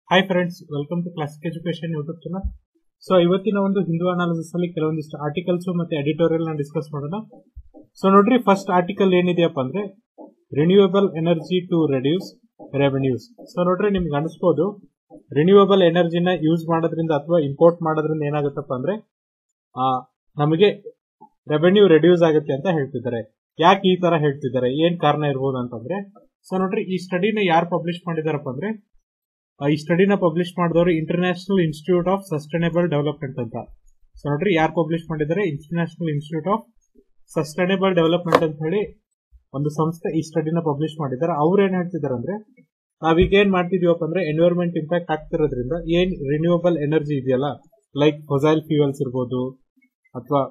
hi friends welcome to Classic Education YouTube channel so ಇವತ್ತಿನ ಒಂದು Hindu analysis ಅಲ್ಲಿ ಕೆಲವೊಂದಿಷ್ಟು ಆರ್ಟಿಕಲ್ಸ್ ಮತ್ತೆ ಎಡಿಟೋರಿಯಲ್ ನ ಡಿಸ್ಕಸ್ ಮಾಡೋಣ ಸೊ ನೋಡ್ರಿ ಫಸ್ಟ್ ಆರ್ಟಿಕಲ್ ಏನಿದೆಯಪ್ಪ ಅಂದ್ರೆ renewable energy to reduce revenues so ನೋಡ್ರಿ ನಿಮ್ಗೆ ಅನಿಸ್ಬೋದು ರಿನ್ಯೂಯಬಲ್ ಎನರ್ಜಿನ ಯೂಸ್ ಮಾಡೋದ್ರಿಂದ ಅಥವಾ ಇಂಪೋರ್ಟ್ ಮಾಡೋದ್ರಿಂದ ಏನಾಗುತ್ತಪ್ಪ ಅಂದ್ರೆ ಆ, ನಮಗೆ ರೆವೆನ್ಯೂ ರೆಡ್ಯೂಸ್ ಆಗುತ್ತೆ ಅಂತ ಹೇಳ್ತಿದ್ದಾರೆ ಯಾಕೆ ಈ ತರ ಹೇಳ್ತಿದ್ದಾರೆ ಏನ್ ಕಾರಣ ಇರ್ಬೋದು ಅಂತಂದ್ರೆ ಸೊ ನೋಡ್ರಿ ಈ ಸ್ಟಡಿನ ಯಾರು ಪಬ್ಲಿಷ್ ಮಾಡಿದಾರಪ್ಪ ಅಂದ್ರೆ ಆ, ಈ ಸ್ಟಡಿನ ಪಬ್ಲಿಷ್ ಮಾಡಿದವರು International Institute of Sustainable Development ಅಂತ ಸೊ ನೋಡ್ರಿ ಯಾರು ಪಬ್ಲಿಷ್ ಮಾಡಿದ್ದಾರೆ International Institute of Sustainable Development ಅಂತ ಹೇಳಿ ಒಂದು ಸಂಸ್ಥೆ ಈ ಸ್ಟಡಿನ ಪಬ್ಲಿಷ್ ಮಾಡಿದ್ದಾರೆ ಅವ್ರು ಏನ್ ಹೇಳ್ತಿದ್ದಾರೆ ಅಂದ್ರೆ ನಾವೀಗ ಏನ್ ಮಾಡ್ತಿದೀವಪ್ಪ ಅಂದ್ರೆ ಎನ್ವಿರಾನ್ಮೆಂಟ್ ಇಂಪ್ಯಾಕ್ಟ್ ಆಗ್ತಿರೋದ್ರಿಂದ ಏನ್ ರಿನ್ಯೂವಬಲ್ ಎನರ್ಜಿ ಇದೆಯಲ್ಲ ಲೈಕ್ ಫೊಸೈಲ್ ಫ್ಯೂಯಲ್ಸ್ ಇರ್ಬೋದು ಅಥವಾ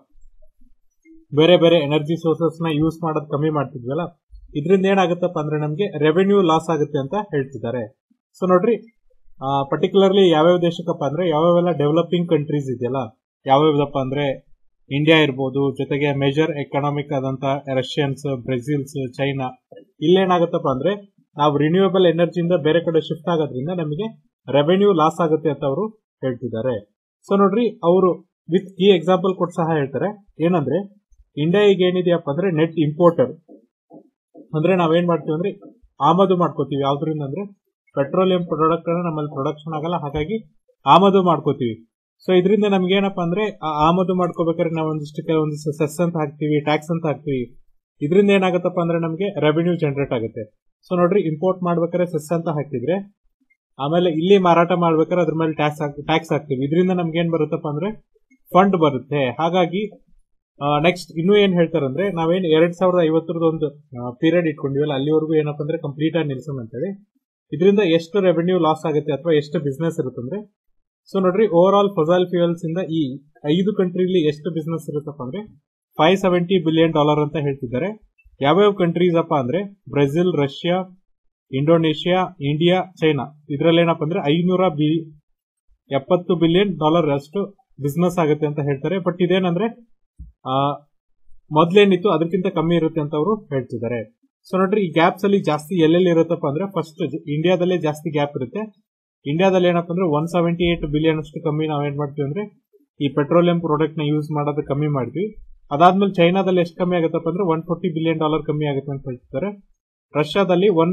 ಬೇರೆ ಬೇರೆ ಎನರ್ಜಿ ಸೋರ್ಸಸ್ ನ ಯೂಸ್ ಮಾಡೋದು ಕಮ್ಮಿ ಮಾಡ್ತಿದ್ವಲ್ಲ ಇದರಿಂದ ಏನಾಗುತ್ತಪ್ಪ ಅಂದ್ರೆ ನಮಗೆ ರೆವೆನ್ಯೂ ಲಾಸ್ ಆಗುತ್ತೆ ಅಂತ ಹೇಳ್ತಿದ್ದಾರೆ ಸೊ ನೋಡ್ರಿ ಪರ್ಟಿಕ್ಯುಲರ್ಲಿ ಯಾವ್ಯಾವ ದೇಶಕ್ಕಪ್ಪ ಅಂದ್ರೆ ಯಾವ್ಯಾವೆಲ್ಲ ಡೆವಲಪಿಂಗ್ ಕಂಟ್ರೀಸ್ ಇದೆಯಲ್ಲ ಯಾವ್ಯಾವ್ದಪ್ಪ ಅಂದ್ರೆ ಇಂಡಿಯಾ ಇರ್ಬೋದು ಜೊತೆಗೆ ಮೇಜರ್ ಎಕನಾಮಿಕ್ ಆದಂತ ರಷ್ಯನ್ಸ್ ಬ್ರೆಜಿಲ್ಸ್ ಚೈನಾ ಇಲ್ಲೇನಾಗುತ್ತಪ್ಪ ಅಂದ್ರೆ ನಾವು ರಿನ್ಯೂಯಬಲ್ ಎನರ್ಜಿಯಿಂದ ಬೇರೆ ಕಡೆ ಶಿಫ್ಟ್ ಆಗೋದ್ರಿಂದ ನಮಗೆ ರೆವೆನ್ಯೂ ಲಾಸ್ ಆಗುತ್ತೆ ಅಂತ ಅವರು ಹೇಳ್ತಿದ್ದಾರೆ ಸೊ ನೋಡ್ರಿ ಅವರು ವಿತ್ ಈ ಎಕ್ಸಾಂಪಲ್ ಕೊಟ್ಟು ಸಹ ಹೇಳ್ತಾರೆ ಏನಂದ್ರೆ ಇಂಡಿಯಾ ಈಗ ಏನಿದೆಯಪ್ಪ ಅಂದ್ರೆ ನೆಟ್ ಇಂಪೋರ್ಟರ್ ಅಂದ್ರೆ ನಾವೇನ್ ಮಾಡ್ತೀವಿ ಅಂದ್ರೆ ಆಮದು ಮಾಡ್ಕೋತೀವಿ ಯಾವ್ದ್ರಿಂದ ಅಂದ್ರೆ ಪೆಟ್ರೋಲಿಯಂ ಪ್ರಾಡಕ್ಟ್ ನಮ್ಮಲ್ಲಿ ಪ್ರೊಡಕ್ಷನ್ ಆಗಲ್ಲ ಹಾಗಾಗಿ ಆಮದು ಮಾಡ್ಕೋತೀವಿ ಸೊ ಇದರಿಂದ ನಮ್ಗೆ ಏನಪ್ಪಾ ಅಂದ್ರೆ ಆ ಆಮದು ಮಾಡ್ಕೋಬೇಕಾದ್ರೆ ನಾವು ಒಂದಿಷ್ಟು ಕೆಲವೊಂದಿಷ್ಟು ಸೆಸ್ ಅಂತ ಹಾಕ್ತಿವಿ ಟ್ಯಾಕ್ಸ್ ಅಂತ ಹಾಕ್ತಿವಿ ಇದರಿಂದ ಏನಾಗುತ್ತಪ್ಪ ಅಂದ್ರೆ ನಮಗೆ ರೆವೆನ್ಯೂ ಜನರೇಟ್ ಆಗುತ್ತೆ ಸೊ ನೋಡ್ರಿ ಇಂಪೋರ್ಟ್ ಮಾಡ್ಬೇಕಾದ್ರೆ ಸೆಸ್ ಅಂತ ಹಾಕಿದ್ರೆ ಆಮೇಲೆ ಇಲ್ಲಿ ಮಾರಾಟ ಮಾಡ್ಬೇಕಾದ್ರೆ ಅದ್ರ ಮೇಲೆ ಟ್ಯಾಕ್ಸ್ ಟ್ಯಾಕ್ಸ್ ಹಾಕ್ತಿವಿ ಇದರಿಂದ ನಮ್ಗೆ ಏನ್ ಬರುತ್ತಪ್ಪ ಅಂದ್ರೆ ಫಂಡ್ ಬರುತ್ತೆ ಹಾಗಾಗಿ ನೆಕ್ಸ್ಟ್ ಇನ್ನೂ ಏನ್ ಹೇಳ್ತಾರಂದ್ರೆ ನಾವೇನ್ ಎರಡ್ ಸಾವಿರದ ಐವತ್ತರದ ಒಂದು ಪೀರಿಯಡ್ ಇಟ್ಕೊಂಡಿವಲ್ಲ ಅಲ್ಲಿವರೆಗೂ ಏನಪ್ಪ ಅಂದ್ರೆ ಕಂಪ್ಲೀಟ್ ಆಗಿ ನಿಲ್ಸೋಣ ಅಂತೇಳಿ ಇದರಿಂದ ಎಷ್ಟು ರೆವೆನ್ಯೂ ಲಾಸ್ ಆಗುತ್ತೆ ಅಥವಾ ಎಷ್ಟು ಬಿಸ್ನೆಸ್ ಇರುತ್ತಂದ್ರೆ ಸೊ ನೋಡ್ರಿ ಓವರ್ ಆಲ್ ಫೊಸೈಲ್ ಫ್ಯೂಯಲ್ಸ್ ಇಂದ ಈ ಐದು ಕಂಟ್ರಿಲಿ ಎಷ್ಟು ಬಿಸ್ನೆಸ್ ಇರುತ್ತಪ್ಪ ಅಂದ್ರೆ ಫೈವ್ ಸೆವೆಂಟಿ ಬಿಲಿಯನ್ ಡಾಲರ್ ಅಂತ ಹೇಳ್ತಿದ್ದಾರೆ ಯಾವ್ಯಾವ ಕಂಟ್ರೀಸ್ ಅಪ್ಪ ಅಂದ್ರೆ Brazil Russia Indonesia India China ಇದ್ರಲ್ಲಿ ಏನಪ್ಪ ಅಂದ್ರೆ ಐನೂರ ಬಿ ಎಪ್ಪತ್ತು ಬಿಲಿಯನ್ ಡಾಲರ್ ಅಷ್ಟು ಬಿಸ್ನೆಸ್ ಆಗುತ್ತೆ ಅಂತ ಹೇಳ್ತಾರೆ ಬಟ್ ಇದೇನಂದ್ರೆ ಆ, ಮೊದ್ಲೇನಿತ್ತು ಅದಕ್ಕಿಂತ ಕಮ್ಮಿ ಇರುತ್ತೆ ಅಂತ ಅವರು ಹೇಳ್ತಿದ್ದಾರೆ ಸೊ ನೋಡ್ರಿ ಈ ಗ್ಯಾಪ್ಸ್ ಅಲ್ಲಿ ಜಾಸ್ತಿ ಎಲ್ಲೆಲ್ಲಿ ಇರುತ್ತಪ್ಪ ಅಂದ್ರೆ ಫಸ್ಟ್ ಇಂಡಿಯಾದಲ್ಲೇ ಜಾಸ್ತಿ ಗ್ಯಾಪ್ ಇರುತ್ತೆ ಇಂಡಿಯಾದಲ್ಲಿ ಏನಪ್ಪ ಅಂದ್ರೆ ಒನ್ ಸೆವೆಂಟಿ ಏಟ್ ಬಿಲಿಯನ್ ಅಷ್ಟು ಕಮ್ಮಿ ನಾವೇನ್ ಮಾಡ್ತೀವಿ ಅಂದ್ರೆ ಈ ಪೆಟ್ರೋಲಿಯಂ ಪ್ರಾಡಕ್ಟ್ ನ ಯೂಸ್ ಮಾಡೋದು ಕಮ್ಮಿ ಮಾಡ್ತೀವಿ ಅದಾದ್ಮೇಲೆ ಚೈನಾದಲ್ಲಿ ಎಷ್ಟು ಕಮ್ಮಿ ಆಗುತ್ತಪ್ಪ ಅಂದ್ರೆ ಒನ್ ಫೋರ್ಟಿ ಬಿಲಿಯನ್ ಡಾಲರ್ ಕಮ್ಮಿ ಆಗುತ್ತೆ ಅಂತ ಹೇಳ್ತಿದ್ದಾರೆ ರಷ್ಯಾದಲ್ಲಿ one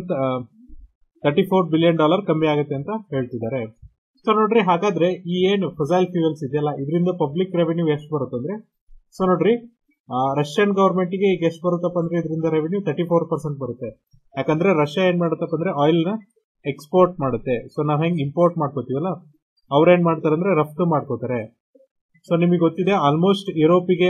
thirty four billion dollar ಕಮ್ಮಿ ಆಗುತ್ತೆ ಅಂತ ಹೇಳ್ತಿದ್ದಾರೆ ಸೊ ನೋಡ್ರಿ ಹಾಗಾದ್ರೆ ಈ ಏನು ಫೊಸೈಲ್ ಫ್ಯೂಯಲ್ಸ್ ಇದೆಯಲ್ಲ ಇದರಿಂದ ಪಬ್ಲಿಕ್ ರೆವೆನ್ಯೂ ಎಷ್ಟು ಬರುತ್ತೆ ಅಂದ್ರೆ ಸೊ ನೋಡ್ರಿ ರಷ್ಯನ್ ಗವರ್ಮೆಂಟ್ ಗೆ ಈಗ ಎಷ್ಟು ಬರುತ್ತಪ್ಪ ಅಂದ್ರೆ ಇದರಿಂದ ರೆವೆನ್ಯೂ ತರ್ಟಿ ಫೋರ್ ಪರ್ಸೆಂಟ್ ಬರುತ್ತೆ ಯಾಕಂದ್ರೆ ರಷ್ಯಾ ಏನ್ ಮಾಡುತ್ತಪ್ಪ ಅಂದ್ರೆ ಆಯಿಲ್ ನ ಎಕ್ಸ್ಪೋರ್ಟ್ ಮಾಡುತ್ತೆ ಸೊ ನಾವ್ ಹೆಂಗ್ ಇಂಪೋರ್ಟ್ ಮಾಡ್ಕೋತೀವಲ್ಲ ಅವ್ರೇನ್ ಮಾಡ್ತಾರೆ ಅಂದ್ರೆ ರಫ್ತು ಮಾಡ್ಕೋತಾರೆ ಸೊ ನಿಮಗೆ ಗೊತ್ತಿದೆ ಆಲ್ಮೋಸ್ಟ್ ಯುರೋಪಿಗೆ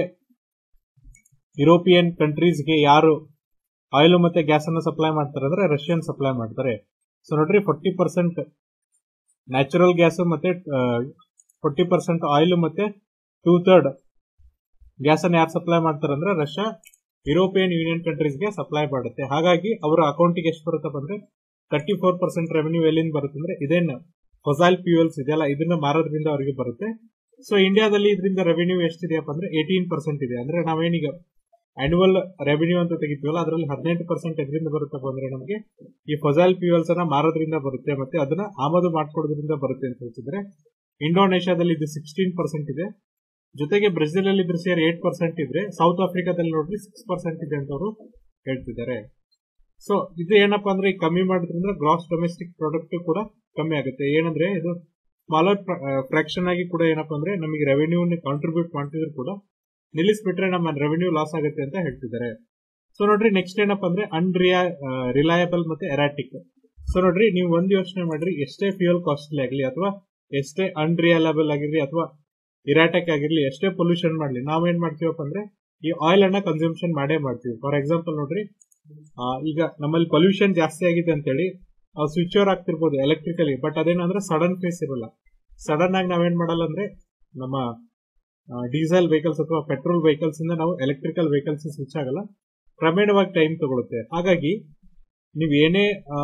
ಯುರೋಪಿಯನ್ ಕಂಟ್ರೀಸ್ಗೆ ಯಾರು ಆಯಿಲ್ ಮತ್ತೆ ಗ್ಯಾಸ್ ಅನ್ನ ಸಪ್ಲೈ ಮಾಡ್ತಾರೆ ಅಂದ್ರೆ ರಷ್ಯನ್ ಸಪ್ಲೈ ಮಾಡ್ತಾರೆ ಸೊ ನೋಡ್ರಿ ಫೋರ್ಟಿ ಪರ್ಸೆಂಟ್ ನ್ಯಾಚುರಲ್ ಗ್ಯಾಸ್ ಮತ್ತೆ ಫೋರ್ಟಿ ಪರ್ಸೆಂಟ್ ಆಯಿಲ್ ಮತ್ತೆ ಟೂ ಥರ್ಡ್ ಗ್ಯಾಸ್ ಅನ್ನು ಯಾರು ಸಪ್ಲೈ ಮಾಡ್ತಾರೆ ಅಂದ್ರೆ ರಷ್ಯಾ ಯುರೋಪಿಯನ್ ಯೂನಿಯನ್ ಕಂಟ್ರೀಸ್ಗೆ ಸಪ್ಲೈ ಮಾಡುತ್ತೆ ಹಾಗಾಗಿ ಅವರ ಅಕೌಂಟಿಗೆ ಎಷ್ಟು ಬರುತ್ತಪ್ಪ ಅಂದ್ರೆ ತರ್ಟಿ ಫೋರ್ ಪರ್ಸೆಂಟ್ ರೆವೆನ್ಯೂ ಎಲ್ಲಿಂದ ಬರುತ್ತೆ ಅಂದ್ರೆ ಇದೇನು ಫೊಸೈಲ್ ಫ್ಯೂಯಲ್ಸ್ ಇದೆಯಲ್ಲ ಇದನ್ನ ಮಾರೋದ್ರಿಂದ ಅವರಿಗೆ ಬರುತ್ತೆ ಸೊ ಇಂಡಿಯಾದಲ್ಲಿ ಇದರಿಂದ ರೆವೆನ್ಯೂ ಎಷ್ಟಿದೆಯಪ್ಪ ಅಂದ್ರೆ ಏಟೀನ್ ಪರ್ಸೆಂಟ್ ಇದೆ ಅಂದ್ರೆ ನಾವೇನೀಗ ಆನ್ಯುವಲ್ ರೆವೆನ್ಯೂ ಅಂತ ತೆಗಿತೀವಲ್ಲ ಅದರಲ್ಲಿ ಹದಿನೆಂಟು ಪರ್ಸೆಂಟ್ ಎದರಿಂದ ಬರುತ್ತಪ್ಪ ಅಂದ್ರೆ ನಮಗೆ ಈ ಫೊಸೈಲ್ ಫ್ಯೂಯಲ್ಸ್ ಅನ್ನ ಮಾರೋದ್ರಿಂದ ಬರುತ್ತೆ ಮತ್ತೆ ಅದನ್ನ ಆಮದು ಮಾಡ್ಕೊಡೋದ್ರಿಂದ ಬರುತ್ತೆ ಅಂತ ಹೇಳ್ತಿದ್ರೆ ಇಂಡೋನೇಷ್ಯಾದಲ್ಲಿ ಇದು ಸಿಕ್ಸ್ಟೀನ್ ಪರ್ಸೆಂಟ್ ಇದೆ ಜೊತೆಗೆ ಬ್ರೆಜಿಲ್ ಅಲ್ಲಿ ಇದ್ರೆ ಸೇರಿ ಏಟ್ ಪರ್ಸೆಂಟ್ ಇದ್ರೆ ಸೌತ್ ಆಫ್ರಿಕಾದಲ್ಲಿ ನೋಡ್ರಿ ಸಿಕ್ಸ್ ಪರ್ಸೆಂಟ್ ಇದೆ ಅಂತ ಅವರು ಹೇಳ್ತಿದ್ದಾರೆ ಸೊ ಇದು ಏನಪ್ಪಾ ಅಂದ್ರೆ ಈಗ ಕಮ್ಮಿ ಮಾಡೋದ್ರಿಂದ ಗ್ರಾಸ್ ಡೊಮೆಸ್ಟಿಕ್ ಪ್ರಾಡಕ್ಟ್ ಕೂಡ ಕಮ್ಮಿ ಆಗುತ್ತೆ ಏನಂದ್ರೆ ಇದು ಸ್ಮಾಲರ್ ಫ್ರಾಕ್ಷನ್ ಆಗಿ ಕೂಡ ಏನಪ್ಪಾ ಅಂದ್ರೆ ನಮಗೆ ರೆವೆನ್ಯೂ ಕಾಂಟ್ರಿಬ್ಯೂಟ್ ಮಾಡ್ತಿದ್ರು ಕೂಡ ನಿಲ್ಲಿಸ್ಬಿಟ್ರೆ ನಮ್ಮ ರೆವೆನ್ಯೂ ಲಾಸ್ ಆಗುತ್ತೆ ಅಂತ ಹೇಳ್ತಿದ್ದಾರೆ ಸೊ ನೋಡ್ರಿ ನೆಕ್ಸ್ಟ್ ಏನಪ್ಪಾ ಅಂದ್ರೆ ಅನ್ರಿಯಾ ರಿಲಯಬಲ್ ಮತ್ತೆ ಎರಾಟಿಕ್ ಸೊ ನೋಡ್ರಿ ನೀವು ಒಂದ್ ಯೋಚನೆ ಮಾಡ್ರಿ ಎಷ್ಟೇ ಫ್ಯೂಯಲ್ ಕಾಸ್ಟ್ಲಿ ಆಗಲಿ ಅಥವಾ ಎಷ್ಟೇ ಅನ್ರಿಯಲಬಲ್ ಆಗಿರ್ಲಿ ಅಥವಾ ಇರಾಟಕ್ ಆಗಿರ್ಲಿ ಎಷ್ಟೇ ಪೊಲ್ಯೂಷನ್ ಮಾಡ್ಲಿ ನಾವೇನ್ ಮಾಡ್ತೀವಪ್ಪ ಅಂದ್ರೆ ಈ ಆಯಿಲ್ ಅನ್ನ ಕನ್ಸಂಪ್ಷನ್ ಮಾಡೇ ಮಾಡ್ತೀವಿ ಫಾರ್ ಎಕ್ಸಾಂಪಲ್ ನೋಡ್ರಿ ಆ, ಈಗ ನಮ್ಮಲ್ಲಿ ಪೊಲ್ಯೂಷನ್ ಜಾಸ್ತಿ ಆಗಿದೆ ಅಂತೇಳಿ ಸ್ವಿಚ್ ಓವರ್ ಆಗ್ತಿರ್ಬೋದು ಎಲೆಕ್ಟ್ರಿಕಲಿ ಬಟ್ ಅದೇನಂದ್ರೆ ಸಡನ್ ಫೇಸ್ ಇರಲ್ಲ ಸಡನ್ ಆಗಿ ನಾವೇನ್ ಮಾಡಲ್ಲ ಅಂದ್ರೆ ನಮ್ಮ ಡೀಸೆಲ್ ವೆಹಿಕಲ್ಸ್ ಅಥವಾ ಪೆಟ್ರೋಲ್ ವೆಹಿಕಲ್ಸ್ ಇಂದ ನಾವು ಎಲೆಕ್ಟ್ರಿಕಲ್ ವೆಹಿಕಲ್ಸ್ ಸ್ವಿಚ್ ಆಗಲ್ಲ ಕ್ರಮೇಣವಾಗಿ ಟೈಮ್ ತಗೊಳುತ್ತೆ ಹಾಗಾಗಿ ನೀವು ಏನೇ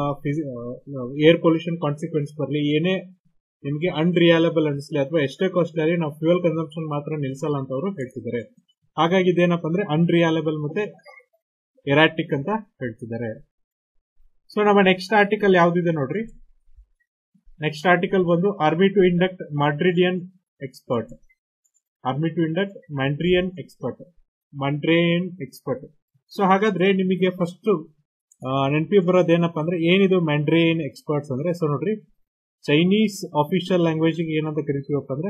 ಏರ್ ಪೊಲ್ಯೂಷನ್ ಕಾನ್ಸಿಕ್ವೆನ್ಸ್ ಬರಲಿ ಏನೇ ನಿಮಗೆ ಅನ್ರಿಯಲಬಲ್ ಅನಿಸ್ಲಿ ಅಥವಾ ಎಷ್ಟೇ ಕಾಸ್ಟ್ಲಿ ಆಗಲಿ ನಾವು ಫ್ಯೂಯಲ್ ಕನ್ಸಂಪ್ಷನ್ ಮಾತ್ರ ನಿಲ್ಸಲ್ಲ ಅಂತ ಅವರು ಹೇಳ್ತಿದ್ದಾರೆ ಹಾಗಾಗಿ ಇದೇನಪ್ಪ ಅಂದ್ರೆ ಅನ್ರಿಯಲಬಲ್ ಮತ್ತೆ ಎರಾಟಿಕ್ ಅಂತ ಹೇಳ್ತಿದ್ದಾರೆ ಸೊ ನಮ್ಮ ನೆಕ್ಸ್ಟ್ ಆರ್ಟಿಕಲ್ ಯಾವ್ದಿದೆ ನೋಡ್ರಿ ನೆಕ್ಸ್ಟ್ ಆರ್ಟಿಕಲ್ ಬಂದು army to induct Mandarin expert army to induct Mandarin expert Mandarin expert so ಹಾಗಾದ್ರೆ ನಿಮಗೆ ಫಸ್ಟ್ ನೆನಪಿ ಬರೋದೇನಪ್ಪ ಅಂದ್ರೆ ಏನಿದು ಮ್ಯಾಂಡ್ರೇನ್ ಎಕ್ಸ್ಪರ್ಟ್ಸ್ ಅಂದ್ರೆ ಸೊ ನೋಡ್ರಿ ಚೈನೀಸ್ ಅಫಿಷಿಯಲ್ ಲ್ಯಾಂಗ್ವೇಜ್ ಏನಂತ ಕರಿತೀವಪ್ಪ ಅಂದ್ರೆ